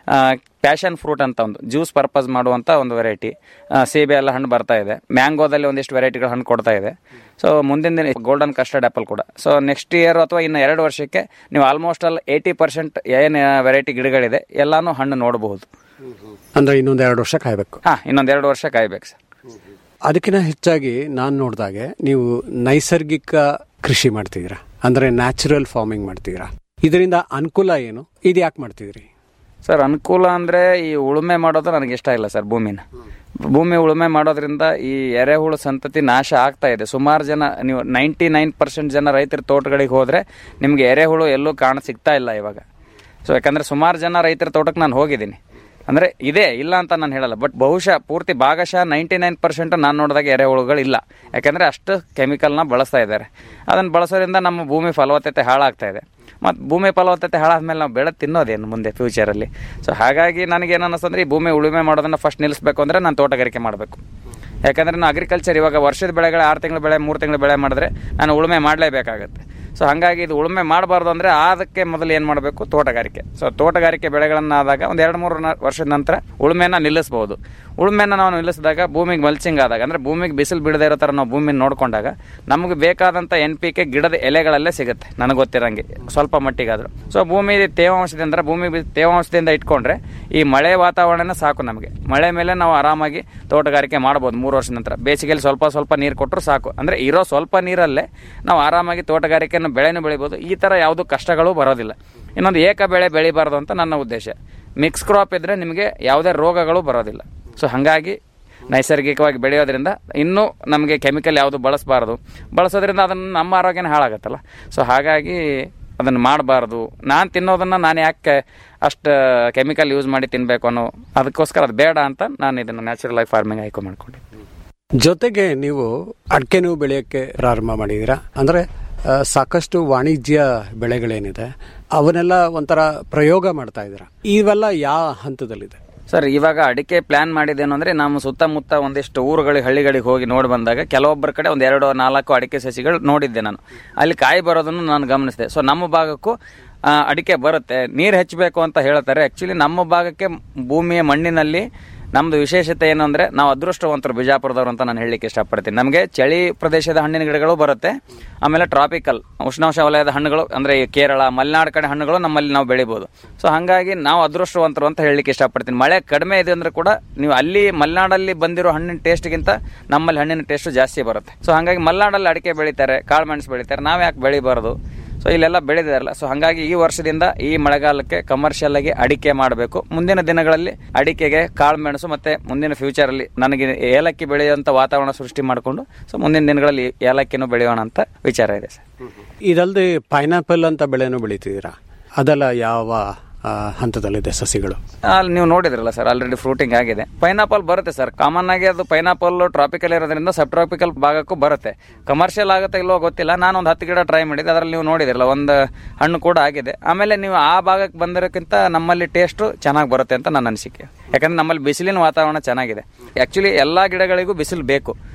ಪ್ಯಾಷನ್ ಫ್ರೂಟ್ ಅಂತ ಒಂದು ಜ್ಯೂಸ್ ಪರ್ಪಸ್ ಮಾಡುವಂಥ ಒಂದು ವೆರೈಟಿ ಸೇಬೆ ಎಲ್ಲ ಹಣ್ಣು ಬರ್ತಾ ಇದೆ ಮ್ಯಾಂಗೋದಲ್ಲಿ ಒಂದಿಷ್ಟು ವೆರೈಟಿಗಳು ಹಣ್ಣು ಕೊಡ್ತಾ ಇದೆ ಸೊ ಮುಂದಿನ ದಿನ ಗೋಲ್ಡನ್ ಕಸ್ಟರ್ಡ್ ಆ್ಯಪಲ್ ಕೂಡ ಸೊ ನೆಕ್ಸ್ಟ್ ಇಯರ್ ಅಥವಾ ಇನ್ನು ಎರಡು ವರ್ಷಕ್ಕೆ ನೀವು ಆಲ್ಮೋಸ್ಟ್ ಅಲ್ಲಿ ಏಯ್ಟಿ ಪರ್ಸೆಂಟ್ ಏನು ವೆರೈಟಿ ಗಿಡಗಳಿದೆ ಎಲ್ಲಾನು ಹಣ್ಣು ನೋಡಬಹುದು ಅಂದ್ರೆ ಇನ್ನೊಂದು ಎರಡು ವರ್ಷ ಕಾಯಬೇಕು ಹಾಂ ಇನ್ನೊಂದು ಎರಡು ವರ್ಷ ಕಾಯ್ಬೇಕು ಸರ್ ಅದಕ್ಕಿಂತ ಹೆಚ್ಚಾಗಿ ನಾನು ನೋಡಿದಾಗೆ ನೀವು ನೈಸರ್ಗಿಕ ಕೃಷಿ ಮಾಡ್ತಿದ್ದೀರಾ ಅಂದ್ರೆ ನ್ಯಾಚುರಲ್ ಫಾರ್ಮಿಂಗ್ ಮಾಡ್ತಿದ್ದೀರಾ ಇದರಿಂದ ಅನುಕೂಲ ಏನು ಇದು ಯಾಕೆ ಮಾಡ್ತಿದ್ರಿ ಸರ್ ಅನುಕೂಲ ಅಂದರೆ ಈ ಉಳುಮೆ ಮಾಡೋದು ನನಗೆ ಇಷ್ಟ ಇಲ್ಲ ಸರ್ ಭೂಮಿನ ಭೂಮಿ ಉಳುಮೆ ಮಾಡೋದ್ರಿಂದ ಈ ಎರೆಹುಳು ಸಂತತಿ ನಾಶ ಆಗ್ತಾ ಇದೆ ಸುಮಾರು ಜನ ನೀವು ನೈಂಟಿ ನೈನ್ ಪರ್ಸೆಂಟ್ ಜನ ರೈತರ ತೋಟಗಳಿಗೆ ಹೋದರೆ ನಿಮಗೆ ಎರೆಹುಳು ಎಲ್ಲೂ ಕಾಣ ಸಿಗ್ತಾ ಇಲ್ಲ ಇವಾಗ ಸೊ ಯಾಕಂದರೆ ಸುಮಾರು ಜನ ರೈತರ ತೋಟಕ್ಕೆ ನಾನು ಹೋಗಿದ್ದೀನಿ ಅಂದರೆ ಇದೆ ಇಲ್ಲ ಅಂತ ನಾನು ಹೇಳಲ್ಲ ಬಟ್ ಬಹುಶಃ ಪೂರ್ತಿ ಭಾಗಶಃ ನೈಂಟಿ ನೈನ್ ಪರ್ಸೆಂಟ್ ನಾನು ನೋಡಿದಾಗ ಎರೆಹುಳುಗಳು ಇಲ್ಲ ಯಾಕಂದರೆ ಅಷ್ಟು ಕೆಮಿಕಲ್ನ ಬಳಸ್ತಾ ಇದ್ದಾರೆ ಅದನ್ನು ಬಳಸೋದ್ರಿಂದ ನಮ್ಮ ಭೂಮಿ ಫಲವತ್ತತೆ ಹಾಳಾಗ್ತಾ ಇದೆ ಮತ್ತು ಭೂಮಿ ಫಲವತ್ತತೆ ಹಾಳಾದ್ಮೇಲೆ ನಾವು ಬೆಳೆ ತಿನ್ನೋದೇನು ಮುಂದೆ ಫ್ಯೂಚರಲ್ಲಿ ಸೊ ಹಾಗಾಗಿ ನನಗೇನು ಅನ್ನಿಸ್ತಂದ್ರೆ ಈ ಭೂಮಿ ಉಳುಮೆ ಮಾಡೋದನ್ನು ಫಸ್ಟ್ ನಿಲ್ಲಿಸ್ಬೇಕು ಅಂದರೆ ನಾನು ತೋಟಗಾರಿಕೆ ಮಾಡಬೇಕು ಯಾಕಂದರೆ ನಾನು ಅಗ್ರಿಕಲ್ಚರ್ ಇವಾಗ ವರ್ಷದ ಬೆಳೆಗಳು ಆರು ತಿಂಗಳ ಬೆಳೆ ಮೂರು ತಿಂಗಳ ಬೆಳೆ ಮಾಡಿದ್ರೆ ನಾನು ಉಳುಮೆ ಮಾಡಲೇಬೇಕಾಗತ್ತೆ ಸೊ ಹಾಗಾಗಿ ಇದು ಉಳುಮೆ ಮಾಡಬಾರ್ದು ಅಂದರೆ ಅದಕ್ಕೆ ಮೊದಲು ಏನು ಮಾಡಬೇಕು ತೋಟಗಾರಿಕೆ ಸೊ ತೋಟಗಾರಿಕೆ ಬೆಳೆಗಳನ್ನು ಆದಾಗ ಒಂದು ಎರಡು ಮೂರು ನ- ವರ್ಷದ ನಂತರ ಉಳುಮೆನ ನಿಲ್ಲಿಸ್ಬೋದು ಉಳುಮೆನ ನಾವು ನಿಲ್ಲಿಸಿದಾಗ ಭೂಮಿಗೆ ಮಲ್ಚಿಂಗ್ ಆದಾಗ ಅಂದರೆ ಭೂಮಿಗೆ ಬಿಸಿಲು ಬಿಡದೇ ಇರೋ ಥರ ನಾವು ಭೂಮಿನ ನೋಡ್ಕೊಂಡಾಗ ನಮಗೆ ಬೇಕಾದಂಥ ಎನ್ ಪಿ ಕೆ ಗಿಡದ ಎಲೆಗಳಲ್ಲೇ ಸಿಗುತ್ತೆ ನನಗೆ ಗೊತ್ತಿರಂಗೆ ಸ್ವಲ್ಪ ಮಟ್ಟಿಗಾದರೂ ಸೊ ಭೂಮಿ ತೇವಾಂಶದಿಂದ ಭೂಮಿ ಬಿ- ತೇವಾಂಶದಿಂದ ಇಟ್ಕೊಂಡ್ರೆ ಈ ಮಳೆ ವಾತಾವರಣ ಸಾಕು ನಮಗೆ ಮಳೆ ಮೇಲೆ ನಾವು ಆರಾಮಾಗಿ ತೋಟಗಾರಿಕೆ ಮಾಡ್ಬೋದು ಮೂರು ವರ್ಷದ ನಂತರ ಬೇಸಿಗೆಯಲ್ಲಿ ಸ್ವಲ್ಪ ಸ್ವಲ್ಪ ನೀರು ಕೊಟ್ಟರು ಸಾಕು ಅಂದರೆ ಇರೋ ಸ್ವಲ್ಪ ನೀರಲ್ಲೇ ನಾವು ಆರಾಮಾಗಿ ತೋಟಗಾರಿಕೆಯನ್ನು ಬೆಳೆನೂ ಬೆಳಿಬೋದು ಈ ಥರ ಯಾವುದು ಕಷ್ಟಗಳು ಬರೋದಿಲ್ಲ ಇನ್ನೊಂದು ಏಕ ಬೆಳೆ ಬೆಳಿಬಾರ್ದು ಅಂತ ನನ್ನ ಉದ್ದೇಶ ಮಿಕ್ಸ್ ಕ್ರಾಪ್ ಇದ್ದರೆ ನಿಮಗೆ ಯಾವುದೇ ರೋಗಗಳು ಬರೋದಿಲ್ಲ ಸೊ ಹಾಗಾಗಿ ನೈಸರ್ಗಿಕವಾಗಿ ಬೆಳೆಯೋದ್ರಿಂದ ಇನ್ನೂ ನಮಗೆ ಕೆಮಿಕಲ್ ಯಾವುದು ಬಳಸಬಾರ್ದು ಬಳಸೋದ್ರಿಂದ ಅದನ್ನು ನಮ್ಮ ಆರೋಗ್ಯನ ಹಾಳಾಗತ್ತಲ್ಲ ಸೊ ಹಾಗಾಗಿ ಅದನ್ನು ಮಾಡಬಾರ್ದು ನಾನು ತಿನ್ನೋದನ್ನು ನಾನು ಯಾಕೆ ಅಷ್ಟು ಕೆಮಿಕಲ್ ಯೂಸ್ ಮಾಡಿ ತಿನ್ನಬೇಕು ಅನ್ನೋ ಅದಕ್ಕೋಸ್ಕರ ಅದು ಬೇಡ ಅಂತ ನಾನು ಇದನ್ನು ನ್ಯಾಚುರಲ್ ಆಗಿ ಫಾರ್ಮಿಂಗ್ ಆಯ್ಕೆ ಮಾಡ್ಕೊಂಡೆ ಜೊತೆಗೆ ನೀವು ಅಡಿಕೆನೂ ಬೆಳೆಯೋಕ್ಕೆ ಪ್ರಾರಂಭ ಮಾಡಿದ್ದೀರಾ ಅಂದ್ರೆ ಆ, ಸಾಕಷ್ಟು ವಾಣಿಜ್ಯ ಬೆಳೆಗಳೇನಿದೆ ಅವನ್ನೆಲ್ಲ ಒಂಥರ ಪ್ರಯೋಗ ಮಾಡ್ತಾ ಇದ್ದೀರಾ ಇವೆಲ್ಲ ಯಾವ ಹಂತದಲ್ಲಿದೆ ಸರ್ ಇವಾಗ ಅಡಿಕೆ ಪ್ಲಾನ್ ಮಾಡಿದ್ದೇನು ಅಂದ್ರೆ ನಮ್ಮ ಸುತ್ತಮುತ್ತ ಒಂದಿಷ್ಟು ಊರುಗಳಿಗೆ ಹಳ್ಳಿಗಳಿಗೆ ಹೋಗಿ ನೋಡಿ ಬಂದಾಗ ಕೆಲವೊಬ್ಬರ ಕಡೆ ಒಂದು ಎರಡು ನಾಲ್ಕು ಅಡಿಕೆ ಸಸಿಗಳು ನೋಡಿದ್ದೆ ನಾನು ಅಲ್ಲಿ ಕಾಯಿ ಬರೋದನ್ನು ನಾನು ಗಮನಿಸಿದೆ ಸೊ ನಮ್ಮ ಭಾಗಕ್ಕೂ ಆ, ಅಡಿಕೆ ಬರುತ್ತೆ ನೀರು ಹೆಚ್ಚಬೇಕು ಅಂತ ಹೇಳ್ತಾರೆ ಆ್ಯಕ್ಚುಲಿ ನಮ್ಮ ಭಾಗಕ್ಕೆ ಭೂಮಿಯ ಮಣ್ಣಿನಲ್ಲಿ ನಮ್ದು ವಿಶೇಷತೆ ಏನು ಅಂದ್ರೆ ನಾವು ಅದೃಷ್ಟವಂತರು ಬಿಜಾಪುರದವರು ಅಂತ ನಾನು ಹೇಳಲಿಕ್ಕೆ ಇಷ್ಟಪಡ್ತೀನಿ ನಮಗೆ ಚಳಿ ಪ್ರದೇಶದ ಹಣ್ಣಿನ ಗಿಡಗಳು ಬರುತ್ತೆ ಆಮೇಲೆ ಟ್ರಾಪಿಕಲ್ ಉಷ್ಣಾಂಶ ವಲಯದ ಹಣ್ಣುಗಳು ಅಂದ್ರೆ ಈ ಕೇರಳ ಮಲೆನಾಡು ಕಡೆ ಹಣ್ಣುಗಳು ನಮ್ಮಲ್ಲಿ ನಾವು ಬೆಳಿಬೋದು ಸೊ ಹಾಗಾಗಿ ನಾವು ಅದೃಷ್ಟವಂತರು ಅಂತ ಹೇಳಲಿಕ್ಕೆ ಇಷ್ಟಪಡ್ತೀನಿ ಮಳೆ ಕಡಿಮೆ ಇದೆ ಅಂದ್ರೆ ಕೂಡ ನೀವು ಅಲ್ಲಿ ಮಲೆನಾಡಲ್ಲಿ ಬಂದಿರೋ ಹಣ್ಣಿನ ಟೇಸ್ಟ್ಗಿಂತ ನಮ್ಮಲ್ಲಿ ಹಣ್ಣಿನ ಟೇಸ್ಟ್ ಜಾಸ್ತಿ ಬರುತ್ತೆ ಸೊ ಹಾಗಾಗಿ ಮಲೆನಾಡಲ್ಲಿ ಅಡಿಕೆ ಬೆಳಿತಾರೆ ಕಾಳುಮೆಣಸು ಬೆಳಿತಾರೆ ನಾವು ಯಾಕೆ ಬೆಳಿಬಾರ್ದು ಸೊ ಇಲ್ಲೆಲ್ಲ ಬೆಳೆದಿದಾರಲ್ಲ ಸೊ ಹಾಗಾಗಿ ಈ ವರ್ಷದಿಂದ ಈ ಮಳೆಗಾಲಕ್ಕೆ ಕಮರ್ಷಿಯಲ್ ಆಗಿ ಅಡಿಕೆ ಮಾಡಬೇಕು ಮುಂದಿನ ದಿನಗಳಲ್ಲಿ ಅಡಿಕೆಗೆ ಕಾಳುಮೆಣಸು ಮತ್ತೆ ಮುಂದಿನ ಫ್ಯೂಚರ್ ಅಲ್ಲಿ ನನಗೆ ಏಲಕ್ಕಿ ಬೆಳೆಯುವಂತ ವಾತಾವರಣ ಸೃಷ್ಟಿ ಮಾಡಿಕೊಂಡು ಸೊ ಮುಂದಿನ ದಿನಗಳಲ್ಲಿ ಏಲಕ್ಕಿನೂ ಬೆಳೆಯೋಣ ಅಂತ ವಿಚಾರ ಇದೆ ಸರ್ ಇದಲ್ಲದೆ ಪೈನಾಪಲ್ ಅಂತ ಬೆಳೆನೂ ಬೆಳಿತಿದ್ದೀರಾ ಅದೆಲ್ಲ ಯಾವ ಆ, ಹಂತದಲ್ಲಿದೆ ಸಸಿಗಳು ಅಲ್ಲಿ ನೀವು ನೋಡಿದ್ರಲ್ಲ ಸರ್ ಆಲ್ರೆಡಿ ಫ್ರೂಟಿಂಗ್ ಆಗಿದೆ ಪೈನಾಪಲ್ ಬರುತ್ತೆ ಸರ್ ಕಾಮನ್ ಆಗಿ ಅದು ಪೈನಾಪಲ್ ಟ್ರಾಪಿಕಲ್ ಇರೋದ್ರಿಂದ ಸಬ್ ಟ್ರಾಪಿಕಲ್ ಭಾಗಕ್ಕೂ ಬರುತ್ತೆ ಕಮರ್ಷಿಯಲ್ ಆಗುತ್ತೆ ಇಲ್ಲೋ ಗೊತ್ತಿಲ್ಲ ನಾನು ಒಂದು ಹತ್ತು ಗಿಡ ಟ್ರೈ ಮಾಡಿದ್ದೆ ಅದರಲ್ಲಿ ನೀವು ನೋಡಿದ್ರಲ್ಲ ಒಂದು ಹಣ್ಣು ಕೂಡ ಆಗಿದೆ ಆಮೇಲೆ ನೀವು ಆ ಭಾಗಕ್ಕೆ ಬಂದಿರೋಕ್ಕಿಂತ ನಮ್ಮಲ್ಲಿ ಟೇಸ್ಟು ಚೆನ್ನಾಗಿ ಬರುತ್ತೆ ಅಂತ ನನ್ನ ಅನಿಸಿಕೆ ಯಾಕಂದ್ರೆ ನಮ್ಮಲ್ಲಿ ಬಿಸಿಲಿನ ವಾತಾವರಣ ಚೆನ್ನಾಗಿದೆ ಆ್ಯಕ್ಚುಲಿ ಎಲ್ಲ ಗಿಡಗಳಿಗೂ ಬಿಸಿಲು ಬೇಕು ಸೊ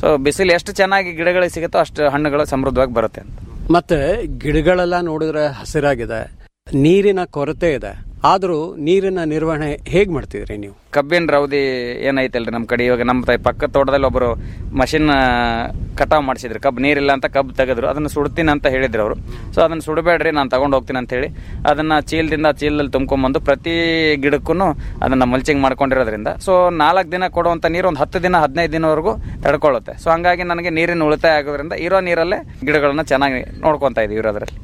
ಸೊ ಬಿಸಿಲು ಎಷ್ಟು ಚೆನ್ನಾಗಿ ಗಿಡಗಳಿಗೆ ಸಿಗುತ್ತೋ ಅಷ್ಟು ಹಣ್ಣುಗಳು ಸಮೃದ್ಧವಾಗಿ ಬರುತ್ತೆ ಅಂತ ಮತ್ತೆ ಗಿಡಗಳೆಲ್ಲ ನೋಡಿದ್ರೆ ಹಸಿರಾಗಿದೆ ನೀರಿನ ಕೊರತೆ ಇದೆ ಆದರೂ ನೀರಿನ ನಿರ್ವಹಣೆ ಹೇಗ್ ಮಾಡ್ತಿದ್ರಿ ನೀವು ಕಬ್ಬಿನ ರೌದಿ ಏನೈತಲ್ರಿ ನಮ್ಮ ಕಡೆ ಇವಾಗ ನಮ್ಮ ತ- ಪಕ್ಕದ ತೋಟದಲ್ಲಿ ಒಬ್ಬರು ಮಷಿನ್ ಕಟಾವ್ ಮಾಡಿಸಿದ್ರು ಕಬ್ಬು ನೀರಿಲ್ಲ ಅಂತ ಕಬ್ಬು ತೆಗೆದ್ರು ಅದನ್ನ ಸುಡ್ತೀನಿ ಅಂತ ಹೇಳಿದ್ರು ಅವರು ಸೊ ಅದನ್ನ ಸುಡಬೇಡ್ರಿ ನಾನು ತಗೊಂಡು ಹೋಗ್ತೀನಿ ಅಂತ ಹೇಳಿ ಅದನ್ನ ಚೀಲದಿಂದ ಚೀಲದಲ್ಲಿ ತುಂಬ್ಕೊಂಬಂದು ಪ್ರತಿ ಗಿಡಕ್ಕೂ ಅದನ್ನ ಮಲ್ಚಿಂಗ್ ಮಾಡ್ಕೊಂಡಿರೋದ್ರಿಂದ ಸೊ ನಾಲ್ಕು ದಿನ ಕೊಡುವಂತ ನೀರು ಒಂದು ಹತ್ತು ದಿನ ಹದಿನೈದು ದಿನವರೆಗೂ ತಡ್ಕೊಳ್ಳುತ್ತೆ ಸೊ ಹಂಗಾಗಿ ನನಗೆ ನೀರಿನ ಉಳಿತಾಯ ಆಗೋದ್ರಿಂದ ಇರೋ ನೀರಲ್ಲೇ ಗಿಡಗಳನ್ನ ಚೆನ್ನಾಗಿ ನೋಡ್ಕೊಂತ ಇದೀವಿ ಇರೋದ್ರಲ್ಲಿ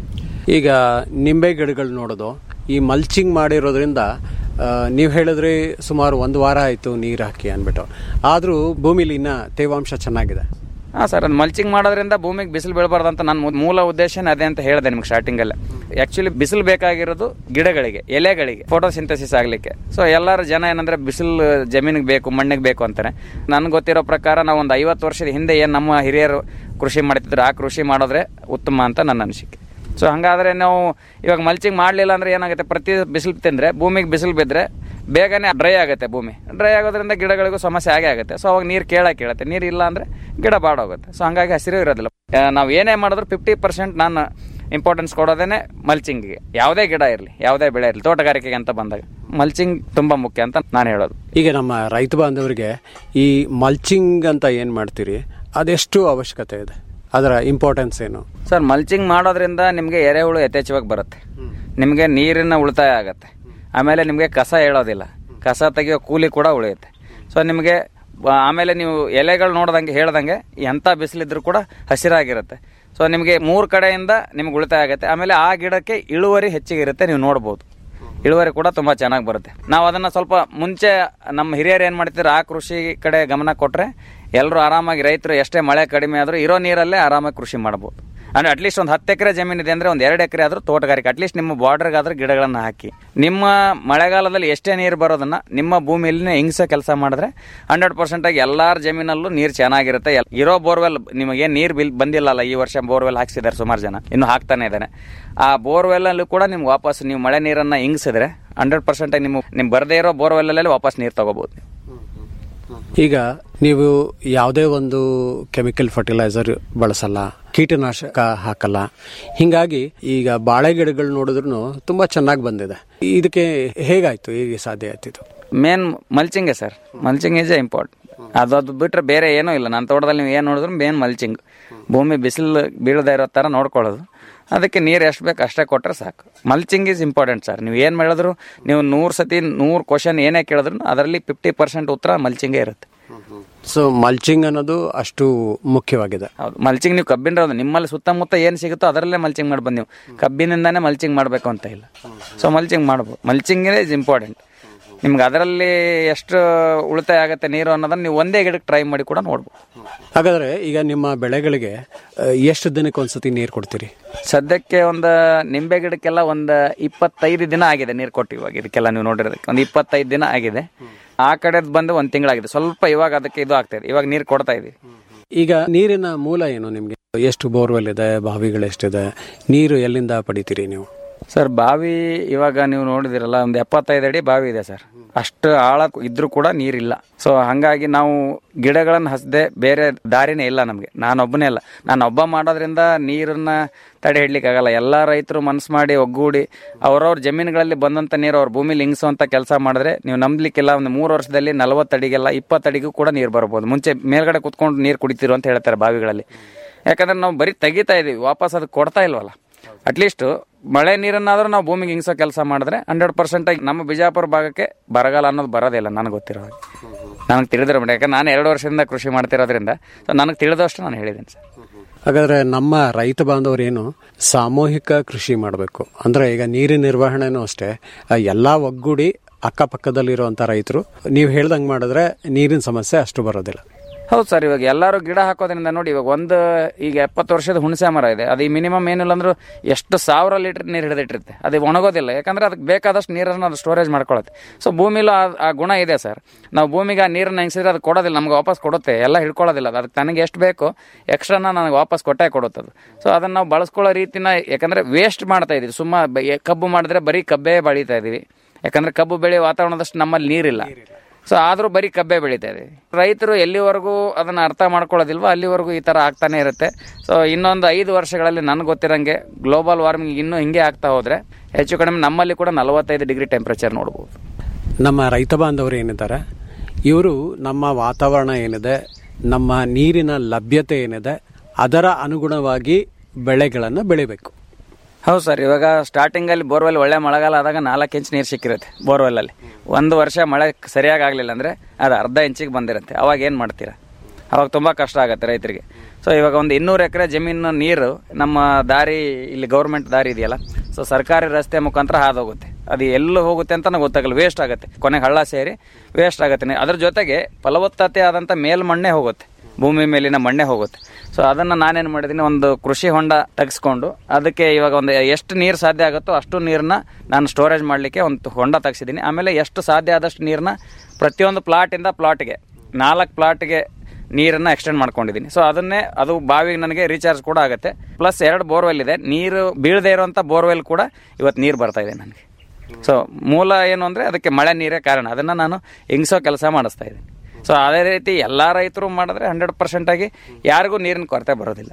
ಈಗ ನಿಂಬೆ ಗಿಡಗಳು ನೋಡೋದು ಈ ಮಲ್ಚಿಂಗ್ ಮಾಡಿರೋದ್ರಿಂದ ನೀವು ಹೇಳಿದ್ರಿ ಸುಮಾರು ಒಂದು ವಾರ ಆಯಿತು ನೀರು ಹಾಕಿ ಅಂದ್ಬಿಟ್ಟು ಆದರೂ ಭೂಮಿಲಿ ಇನ್ನ ತೇವಾಂಶ ಚೆನ್ನಾಗಿದೆ ಹಾಂ ಸರ್ ಅದು ಮಲ್ಚಿಂಗ್ ಮಾಡೋದ್ರಿಂದ ಭೂಮಿಗೆ ಬಿಸಿಲು ಬೀಳಬಾರ್ದು ಅಂತ ನನ್ನ ಮೂಲ ಉದ್ದೇಶನೇ ಅದೇ ಅಂತ ಹೇಳಿದೆ ನಿಮ್ಗೆ ಸ್ಟಾರ್ಟಿಂಗಲ್ಲೇ ಆ್ಯಕ್ಚುಲಿ ಬಿಸಿಲು ಬೇಕಾಗಿರೋದು ಗಿಡಗಳಿಗೆ ಎಲೆಗಳಿಗೆ ಫೋಟೋಸಿಂಥಸಿಸ್ ಆಗಲಿಕ್ಕೆ ಸೊ ಎಲ್ಲರ ಜನ ಏನಂದ್ರೆ ಬಿಸಿಲು ಜಮೀನಿಗೆ ಬೇಕು ಮಣ್ಣಿಗೆ ಬೇಕು ಅಂತಾರೆ ನನಗೆ ಗೊತ್ತಿರೋ ಪ್ರಕಾರ ನಾವು ಒಂದು ಐವತ್ತು ವರ್ಷದ ಹಿಂದೆ ಏನು ನಮ್ಮ ಹಿರಿಯರು ಕೃಷಿ ಮಾಡ್ತಿದ್ರು ಆ ಕೃಷಿ ಮಾಡೋದ್ರೆ ಉತ್ತಮ ಅಂತ ನನ್ನ ಅನಿಸಿಕೆ ಸೊ ಹಂಗಾದ್ರೆ ನಾವು ಇವಾಗ ಮಲ್ಚಿಂಗ್ ಮಾಡಲಿಲ್ಲ ಅಂದ್ರೆ ಏನಾಗುತ್ತೆ ಪ್ರತಿ ಬಿಸಿಲು ತಿಂದ್ರೆ ಭೂಮಿಗೆ ಬಿಸಿಲು ಬಿದ್ದರೆ ಬೇಗನೆ ಡ್ರೈ ಆಗುತ್ತೆ ಭೂಮಿ ಡ್ರೈ ಆಗೋದ್ರಿಂದ ಗಿಡಗಳಿಗೂ ಸಮಸ್ಯೆ ಆಗೇ ಆಗುತ್ತೆ ಸೊ ಅವಾಗ ನೀರು ಕೇಳ ಕೇಳುತ್ತೆ ನೀರು ಇಲ್ಲ ಅಂದ್ರೆ ಗಿಡ ಬಾಡೋಗುತ್ತೆ ಸೊ ಹಂಗಾಗಿ ಹಸಿರು ಇರೋದಿಲ್ಲ ಆ, ನಾವು ಏನೇ ಮಾಡಿದ್ರು ಫಿಫ್ಟಿ ಪರ್ಸೆಂಟ್ ನಾನು ಇಂಪಾರ್ಟೆನ್ಸ್ ಕೊಡೋದೇನೆ ಮಲ್ಚಿಂಗಿಗೆ ಯಾವುದೇ ಗಿಡ ಇರಲಿ ಯಾವುದೇ ಬೆಳೆ ಇರಲಿ ತೋಟಗಾರಿಕೆಗೆ ಅಂತ ಬಂದಾಗ ಮಲ್ಚಿಂಗ್ ತುಂಬಾ ಮುಖ್ಯ ಅಂತ ನಾನು ಹೇಳೋದು ಈಗ ನಮ್ಮ ರೈತ ಬಾಂಧವರಿಗೆ ಈ ಮಲ್ಚಿಂಗ್ ಅಂತ ಏನು ಮಾಡ್ತೀರಿ ಅದೆಷ್ಟು ಅವಶ್ಯಕತೆ ಇದೆ ಅದರ ಇಂಪಾರ್ಟೆನ್ಸ್ ಏನು ಸರ್ ಮಲ್ಚಿಂಗ್ ಮಾಡೋದ್ರಿಂದ ನಿಮಗೆ ಎರೆಹುಳು ಯಥೇಚ್ಛವಾಗಿ ಬರುತ್ತೆ ನಿಮಗೆ ನೀರಿನ ಉಳಿತಾಯ ಆಗುತ್ತೆ ಆಮೇಲೆ ನಿಮಗೆ ಕಸ ಹೇಳೋದಿಲ್ಲ ಕಸ ತೆಗೆಯೋ ಕೂಲಿ ಕೂಡ ಉಳಿಯುತ್ತೆ ಸೊ ನಿಮಗೆ ಬ- ಆಮೇಲೆ ನೀವು ಎಲೆಗಳು ನೋಡ್ದಂಗೆ ಹೇಳ್ದಂಗೆ ಎಂಥ ಬಿಸಿಲಿದ್ರು ಕೂಡ ಹಸಿರಾಗಿರುತ್ತೆ ಸೊ ನಿಮಗೆ ಮೂರು ಕಡೆಯಿಂದ ನಿಮ್ಗೆ ಉಳಿತಾಯ ಆಗುತ್ತೆ ಆಮೇಲೆ ಆ ಗಿಡಕ್ಕೆ ಇಳುವರಿ ಹೆಚ್ಚಿಗೆ ಇರುತ್ತೆ ನೀವು ನೋಡ್ಬೋದು ಇಳುವರಿ ಕೂಡ ತುಂಬ ಚೆನ್ನಾಗಿ ಬರುತ್ತೆ ನಾವು ಅದನ್ನು ಸ್ವಲ್ಪ ಮುಂಚೆ ನಮ್ಮ ಹಿರಿಯರು ಏನು ಮಾಡ್ತಿದ್ರು ಆ ಕೃಷಿ ಕಡೆ ಗಮನ ಕೊಟ್ಟರೆ ಎಲ್ಲರೂ ಆರಾಮಾಗಿ ರೈತರು ಎಷ್ಟೇ ಮಳೆ ಕಡಿಮೆ ಆದರೂ ಇರೋ ನೀರಲ್ಲೇ ಆರಾಮಾಗಿ ಕೃಷಿ ಮಾಡ್ಬೋದು ಅಂದರೆ ಅಟ್ಲೀಸ್ಟ್ ಒಂದು ಹತ್ತು ಎಕರೆ ಜಮೀನಿದೆ ಅಂದರೆ ಒಂದು ಎರಡು ಎಕರೆ ಆದರೂ ತೋಟಗಾರಿಕೆ ಅಟ್ಲೀಸ್ಟ್ ನಿಮ್ಮ ಬಾರ್ಡರ್ಗಾದ್ರೂ ಗಿಡಗಳನ್ನು ಹಾಕಿ ನಿಮ್ಮ ಮಳೆಗಾಲದಲ್ಲಿ ಎಷ್ಟೇ ನೀರು ಬರೋದನ್ನ ನಿಮ್ಮ ಭೂಮಿಯಲ್ಲಿನೇ ಹಿಂಗ್ಸೋ ಕೆಲಸ ಮಾಡಿದ್ರೆ ಹಂಡ್ರೆಡ್ ಪರ್ಸೆಂಟ್ ಆಗಿ ಎಲ್ಲಾರ ಜಮೀನಲ್ಲೂ ನೀರು ಚೆನ್ನಾಗಿರುತ್ತೆ ಎಲ್- ಇರೋ ಬೋರ್ವೆಲ್ ನಿಮಗೆ ನೀರು ಬಿಲ್ ಬಂದಿಲ್ಲಲ್ಲ ಈ ವರ್ಷ ಬೋರ್ವೆಲ್ ಹಾಕ್ಸಿದ್ದಾರೆ ಸುಮಾರು ಜನ ಇನ್ನು ಹಾಕ್ತಾನೆ ಇದ್ದಾನೆ ಆ ಬೋರ್ವೆಲ್ ಅಲ್ಲೂ ಕೂಡ ನಿಮ್ಗೆ ವಾಪಸ್ ನೀವು ಮಳೆ ನೀರನ್ನ ಹಿಂಗ್ಸಿದ್ರೆ ಹಂಡ್ರೆಡ್ ಪರ್ಸೆಂಟ್ ನಿಮ್ಗೆ ನಿಮ್ ಬರದೇ ಇರೋ ಬೋರ್ವೆಲ್ ಅಲ್ಲೇ ವಾಪಸ್ ನೀರು ತಗೋಬಹುದು ನೀವು ಈಗ ನೀವು ಯಾವುದೇ ಒಂದು ಕೆಮಿಕಲ್ ಫರ್ಟಿಲೈಸರ್ ಬಳಸಲ್ಲ ಕೀಟನಾಶಕ ಹಾಕಲ್ಲ ಹಿಂಗಾಗಿ ಈಗ ಬಾಳೆ ಗಿಡಗಳು ನೋಡಿದ್ರು ತುಂಬಾ ಚೆನ್ನಾಗಿ ಬಂದಿದೆ ಇದಕ್ಕೆ ಹೇಗಾಯ್ತು ಹೇಗೆ ಸಾಧ್ಯ ಆಯ್ತು ಇದು ಮೇನ್ ಮಲ್ಚಿಂಗೇ ಸರ್ ಮಲ್ಚಿಂಗ್ ಈಸ್ ಇಂಪಾರ್ಟೆಂಟ್ ಅದು ಅದು ಬಿಟ್ರೆ ಬೇರೆ ಏನೂ ಇಲ್ಲ ನನ್ನ ತೋಟದಲ್ಲಿ ನೀವು ಏನು ನೋಡಿದ್ರು ಮೇನ್ ಮಲ್ಚಿಂಗ್ ಭೂಮಿ ಬಿಸಿಲು ಬೀಳದೇ ಇರೋ ಥರ ನೋಡ್ಕೊಳ್ಳೋದು ಅದಕ್ಕೆ ನೀರು ಎಷ್ಟು ಬೇಕು ಅಷ್ಟೇ ಕೊಟ್ಟರೆ ಸಾಕು ಮಲ್ಚಿಂಗ್ ಈಸ್ ಇಂಪಾರ್ಟೆಂಟ್ ಸರ್ ನೀವು ಏನು ಮಾಡಿದ್ರು ನೀವು ನೂರು ಸತಿ ನೂರು ಕ್ವಶನ್ ಏನೇ ಕೇಳಿದ್ರು ಅದರಲ್ಲಿ ಫಿಫ್ಟಿ ಪರ್ಸೆಂಟ್ ಉತ್ತರ ಮಲ್ಚಿಂಗೇ ಇರುತ್ತೆ ಸೊ ಮಲ್ಚಿಂಗ್ ಅನ್ನೋದು ಅಷ್ಟು ಮುಖ್ಯವಾಗಿದೆ ಹೌದು ಮಲ್ಚಿಂಗ್ ನೀವು ಕಬ್ಬಿನ ರೌದು ನಿಮ್ಮಲ್ಲಿ ಸುತ್ತಮುತ್ತ ಏನು ಸಿಗುತ್ತೋ ಅದರಲ್ಲೇ ಮಲ್ಚಿಂಗ್ ಮಾಡ್ಬೋದು ನೀವು ಕಬ್ಬಿನಿಂದಾನೇ ಮಲ್ಚಿಂಗ್ ಮಾಡಬೇಕು ಅಂತ ಇಲ್ಲ ಸೊ ಮಲ್ಚಿಂಗ್ ಮಾಡ್ಬೋದು ಮಲ್ಚಿಂಗ್ ಇಸ್ ಇಂಪಾರ್ಟೆಂಟ್ ನಿಮ್ಗೆ ಅದರಲ್ಲಿ ಎಷ್ಟು ಉಳಿತಾಯ ಆಗುತ್ತೆ ನೀರು ಅನ್ನೋದನ್ನ ನೀವು ಒಂದೇ ಗಿಡಕ್ಕೆ ಟ್ರೈ ಮಾಡಿ ಕೂಡ ನೋಡ್ಬೋದು ಹಾಗಾದ್ರೆ ಈಗ ನಿಮ್ಮ ಬೆಳೆಗಳಿಗೆ ಆ, ಎಷ್ಟು ದಿನಕ್ಕೆ ಒಂದ್ಸತಿ ನೀರು ಕೊಡ್ತೀರಿ ಸದ್ಯಕ್ಕೆ ಒಂದು ನಿಂಬೆ ಗಿಡಕ್ಕೆಲ್ಲ ಒಂದು ಇಪ್ಪತ್ತೈದು ದಿನ ಆಗಿದೆ ನೀರು ಕೊಟ್ಟು ಇವಾಗ ಇದಕ್ಕೆಲ್ಲ ನೀವು ನೋಡಿರೋದಕ್ಕೆ ಒಂದು ಇಪ್ಪತ್ತೈದು ದಿನ ಆಗಿದೆ ಆ ಕಡೆದು ಬಂದು ಒಂದು ತಿಂಗಳಾಗಿದೆ ಸ್ವಲ್ಪ ಇವಾಗ ಅದಕ್ಕೆ ಇದು ಆಗ್ತಾ ಇದೆ ಇವಾಗ ನೀರು ಕೊಡ್ತಾ ಇದೀವಿ ಈಗ ನೀರಿನ ಮೂಲ ಏನು ನಿಮಗೆ ಎಷ್ಟು ಬೋರ್ವೆಲ್ ಇದೆ ಬಾವಿಗಳು ಎಷ್ಟಿದೆ ನೀರು ಎಲ್ಲಿಂದ ಪಡಿತೀರಿ ನೀವು ಸರ್ ಬಾವಿ ಇವಾಗ ನೀವು ನೋಡಿದಿರಲ್ಲ ಒಂದು ಎಪ್ಪತ್ತೈದು ಅಡಿ ಬಾವಿ ಇದೆ ಸರ್ ಅಷ್ಟು ಆಳ ಇದ್ರೂ ಕೂಡ ನೀರಿಲ್ಲ ಸೊ ಹಂಗಾಗಿ ನಾವು ಗಿಡಗಳನ್ನು ಹಸದೆ ಬೇರೆ ದಾರಿನೇ ಇಲ್ಲ ನಮಗೆ ನಾನೊಬ್ಬನೇ ಅಲ್ಲ ನಾನು ಒಬ್ಬ ಮಾಡೋದ್ರಿಂದ ನೀರನ್ನ ತಡೆ ಹಿಡ್ಲಿಕ್ಕಾಗಲ್ಲ ಎಲ್ಲ ರೈತರು ಮನಸ್ಸು ಮಾಡಿ ಒಗ್ಗೂಡಿ ಅವ್ರವ್ರ ಜಮೀನುಗಳಲ್ಲಿ ಬಂದಂಥ ನೀರು ಅವ್ರ ಭೂಮಿಲಿ ಹಿಂಗಿಸುವಂಥ ಕೆಲಸ ಮಾಡಿದ್ರೆ ನೀವು ನಂಬಲಿಕ್ಕಿಲ್ಲ ಒಂದು ಮೂರು ವರ್ಷದಲ್ಲಿ ನಲವತ್ತು ಅಡಿಗೆಲ್ಲ ಇಪ್ಪತ್ತು ಅಡಿಗೂ ಕೂಡ ನೀರು ಬರ್ಬೋದು ಮುಂಚೆ ಮೇಲ್ಗಡೆ ಕುತ್ಕೊಂಡು ನೀರು ಕುಡಿತಿರು ಅಂತ ಹೇಳ್ತಾರೆ ಬಾವಿಗಳಲ್ಲಿ ಯಾಕಂದ್ರೆ ನಾವು ಬರೀ ತೆಗಿತಾ ಇದೀವಿ ವಾಪಸ್ ಅದಕ್ಕೆ ಕೊಡ್ತಾ ಇಲ್ವಲ್ಲ ಅಟ್ಲೀಸ್ಟ್ ಮಳೆ ನೀರನ್ನಾದ್ರೂ ನಾವು ಭೂಮಿಗೆ ಹಿಂಗ್ಸೋ ಕೆಲಸ ಮಾಡಿದ್ರೆ ಹಂಡ್ರೆಡ್ ಪರ್ಸೆಂಟ್ ಆಗಿ ನಮ್ಮ ಬಿಜಾಪುರ ಭಾಗಕ್ಕೆ ಬರಗಾಲ ಅನ್ನೋದು ಬರೋದಿಲ್ಲ ನನಗೆ ಗೊತ್ತಿರೋ ಹಾಗೆ ನನಗೆ ತಿಳಿದಿರೋ ಮಟ್ಟ ಯಾಕಂದ್ರೆ ನಾನು ಎರಡು ವರ್ಷದಿಂದ ಕೃಷಿ ಮಾಡ್ತಿರೋದ್ರಿಂದ ಸೊ ನನಗೆ ತಿಳಿದಷ್ಟು ನಾನು ಹೇಳಿದ್ದೀನಿ ಸರ್ ಹಾಗಾದ್ರೆ ನಮ್ಮ ರೈತ ಬಾಂಧವರೇನು ಸಾಮೂಹಿಕ ಕೃಷಿ ಮಾಡಬೇಕು ಅಂದ್ರೆ ಈಗ ನೀರಿನ ನಿರ್ವಹಣೆನೂ ಅಷ್ಟೇ ಆ, ಎಲ್ಲಾ ಒಗ್ಗೂಡಿ ಅಕ್ಕಪಕ್ಕದಲ್ಲಿರುವಂತ ರೈತರು ನೀವು ಹೇಳ್ದಂಗೆ ಮಾಡಿದ್ರೆ ನೀರಿನ ಸಮಸ್ಯೆ ಅಷ್ಟು ಬರೋದಿಲ್ಲ ಹೌದು ಸರ್ ಇವಾಗ ಎಲ್ಲರೂ ಗಿಡ ಹಾಕೋದ್ರಿಂದ ನೋಡಿ ಇವಾಗ ಒಂದು ಈಗ ಎಪ್ಪತ್ತು ವರ್ಷದ ಹುಣಸೆ ಮರ ಇದೆ ಅದು ಈ ಮಿನಿಮಮ್ ಏನಿಲ್ಲ ಅಂದ್ರೂ ಎಷ್ಟು ಸಾವಿರ ಲೀಟರ್ ನೀರು ಹಿಡಿದಿಟ್ಟಿರುತ್ತೆ ಅದು ಒಣಗೋದಿಲ್ಲ ಯಾಕಂದ್ರೆ ಅದಕ್ಕೆ ಬೇಕಾದಷ್ಟು ನೀರನ್ನು ಅದು ಸ್ಟೋರೇಜ್ ಮಾಡ್ಕೊಳ್ಳುತ್ತೆ ಸೊ ಭೂಮಿಲೂ ಆ- ಆ ಗುಣ ಇದೆ ಸರ್ ನಾವು ಭೂಮಿಗೆ ಆ ನೀರನ್ನು ಹೆಂಗ್ಸಿದ್ರೆ ಅದು ಕೊಡೋದಿಲ್ಲ ನಮ್ಗೆ ವಾಪಸ್ ಕೊಡುತ್ತೆ ಎಲ್ಲ ಹಿಡ್ಕೊಳ್ಳೋದಿಲ್ಲ ಅದು ಅದಕ್ಕೆ ನನಗೆ ಎಷ್ಟು ಬೇಕು ಎಕ್ಸ್ಟ್ರಾನ ನನಗೆ ವಾಪಸ್ ಕೊಟ್ಟೆ ಕೊಡುತ್ತೆ ಅದು ಸೊ ಅದನ್ನು ನಾವು ಬಳಸ್ಕೊಳ್ಳೋ ರೀತಿನ ಯಾಕಂದ್ರೆ ವೇಸ್ಟ್ ಮಾಡ್ತಾ ಇದೀವಿ ಸುಮ್ಮ ಬ- ಎ- ಕಬ್ಬು ಮಾಡಿದ್ರೆ ಬರೀ ಕಬ್ಬೇ ಬೆಳೀತಾ ಇದೀವಿ ಯಾಕಂದ್ರೆ ಕಬ್ಬು ಬೆಳೆಯೋ ವಾತಾವರಣದಷ್ಟು ನಮ್ಮಲ್ಲಿ ನೀರಿಲ್ಲ ಸೊ ಆದರೂ ಬರೀ ಕಬ್ಬೆ ಬೆಳೀತಾ ಇದೆ ರೈತರು ಎಲ್ಲಿವರೆಗೂ ಅದನ್ನು ಅರ್ಥ ಮಾಡ್ಕೊಳ್ಳೋದಿಲ್ವೋ ಅಲ್ಲಿವರೆಗೂ ಈ ಥರ ಆಗ್ತಾನೆ ಇರುತ್ತೆ ಸೊ ಇನ್ನೊಂದು ಐದು ವರ್ಷಗಳಲ್ಲಿ ನನಗೆ ಗೊತ್ತಿರಂಗೆ ಗ್ಲೋಬಲ್ ವಾರ್ಮಿಂಗ್ ಇನ್ನೂ ಹಿಂಗೆ ಆಗ್ತಾ ಹೋದರೆ ಹೆಚ್ಚು ಕಡಿಮೆ ನಮ್ಮಲ್ಲಿ ಕೂಡ ನಲವತ್ತೈದು ಡಿಗ್ರಿ ಟೆಂಪ್ರೇಚರ್ ನೋಡ್ಬೋದು ನಮ್ಮ ರೈತ ಬಾಂಧವರು ಏನಿದ್ದಾರೆ ಇವರು ನಮ್ಮ ವಾತಾವರಣ ಏನಿದೆ ನಮ್ಮ ನೀರಿನ ಲಭ್ಯತೆ ಏನಿದೆ ಅದರ ಅನುಗುಣವಾಗಿ ಬೆಳೆಗಳನ್ನು ಬೆಳಿಬೇಕು ಹೌದು ಸರ್ ಇವಾಗ ಸ್ಟಾರ್ಟಿಂಗಲ್ಲಿ ಬೋರ್ವೆಲ್ ಒಳ್ಳೆ ಮಳೆಗಾಲ ಆದಾಗ ನಾಲ್ಕು ಇಂಚ್ ನೀರು ಸಿಕ್ಕಿರುತ್ತೆ ಬೋರ್ವೆಲ್ಲಲ್ಲಿ ಒಂದು ವರ್ಷ ಮಳೆ ಸರಿಯಾಗಿ ಆಗಲಿಲ್ಲ ಅಂದರೆ ಅದು ಅರ್ಧ ಇಂಚಿಗೆ ಬಂದಿರುತ್ತೆ ಅವಾಗ ಏನು ಮಾಡ್ತೀರಾ ಅವಾಗ ತುಂಬ ಕಷ್ಟ ಆಗುತ್ತೆ ರೈತರಿಗೆ ಸೊ ಇವಾಗ ಒಂದು ಇನ್ನೂರು ಎಕರೆ ಜಮೀನು ನೀರು ನಮ್ಮ ದಾರಿ ಇಲ್ಲಿ ಗೌರ್ಮೆಂಟ್ ದಾರಿ ಇದೆಯಲ್ಲ ಸೊ ಸರ್ಕಾರಿ ರಸ್ತೆ ಮುಖಾಂತರ ಹಾದೋಗುತ್ತೆ ಅದು ಎಲ್ಲೂ ಹೋಗುತ್ತೆ ಅಂತ ನನಗೆ ಗೊತ್ತಾಗಲ್ಲ ವೇಸ್ಟ್ ಆಗುತ್ತೆ ಕೊನೆಗೆ ಹಳ್ಳ ಸೇರಿ ವೇಸ್ಟ್ ಆಗುತ್ತೆ ಅದ್ರ ಜೊತೆಗೆ ಫಲವತ್ತತೆ ಆದಂಥ ಮೇಲ್ಮಣ್ಣೆ ಹೋಗುತ್ತೆ ಭೂಮಿ ಮೇಲಿನ ಮಣ್ಣೆ ಹೋಗುತ್ತೆ ಸೊ ಅದನ್ನು ನಾನೇನು ಮಾಡಿದ್ದೀನಿ ಒಂದು ಕೃಷಿ ಹೊಂಡ ತೆಗೆಸ್ಕೊಂಡು ಅದಕ್ಕೆ ಇವಾಗ ಒಂದು ಎಷ್ಟು ನೀರು ಸಾಧ್ಯ ಆಗುತ್ತೋ ಅಷ್ಟು ನೀರನ್ನ ನಾನು ಸ್ಟೋರೇಜ್ ಮಾಡಲಿಕ್ಕೆ ಒಂದು ಹೊಂಡ ತೆಗ್ಸಿದ್ದೀನಿ ಆಮೇಲೆ ಎಷ್ಟು ಸಾಧ್ಯ ಆದಷ್ಟು ನೀರನ್ನ ಪ್ರತಿಯೊಂದು ಪ್ಲಾಟಿಂದ ಪ್ಲಾಟ್ಗೆ ನಾಲ್ಕು ಪ್ಲಾಟ್ಗೆ ನೀರನ್ನು ಎಕ್ಸ್ಟೆಂಡ್ ಮಾಡ್ಕೊಂಡಿದ್ದೀನಿ ಸೊ ಅದನ್ನೇ ಅದು ಬಾವಿಗೆ ನನಗೆ ರೀಚಾರ್ಜ್ ಕೂಡ ಆಗುತ್ತೆ ಪ್ಲಸ್ ಎರಡು ಬೋರ್ವೆಲ್ ಇದೆ ನೀರು ಬೀಳದೇ ಇರುವಂಥ ಬೋರ್ವೆಲ್ ಕೂಡ ಇವತ್ತು ನೀರು ಬರ್ತಾ ಇದೆ ನನಗೆ ಸೊ ಮೂಲ ಏನು ಅಂದರೆ ಅದಕ್ಕೆ ಮಳೆ ನೀರೇ ಕಾರಣ ಅದನ್ನು ನಾನು ಹಿಂಗ್ಸೋ ಕೆಲಸ ಮಾಡಿಸ್ತಾ ಇದ್ದೀನಿ ಸೊ ಅದೇ ರೀತಿ ಎಲ್ಲ ರೈತರು ಮಾಡಿದ್ರೆ ಹಂಡ್ರೆಡ್ ಪರ್ಸೆಂಟ್ ಆಗಿ ಯಾರಿಗೂ ನೀರಿನ ಕೊರತೆ ಬರೋದಿಲ್ಲ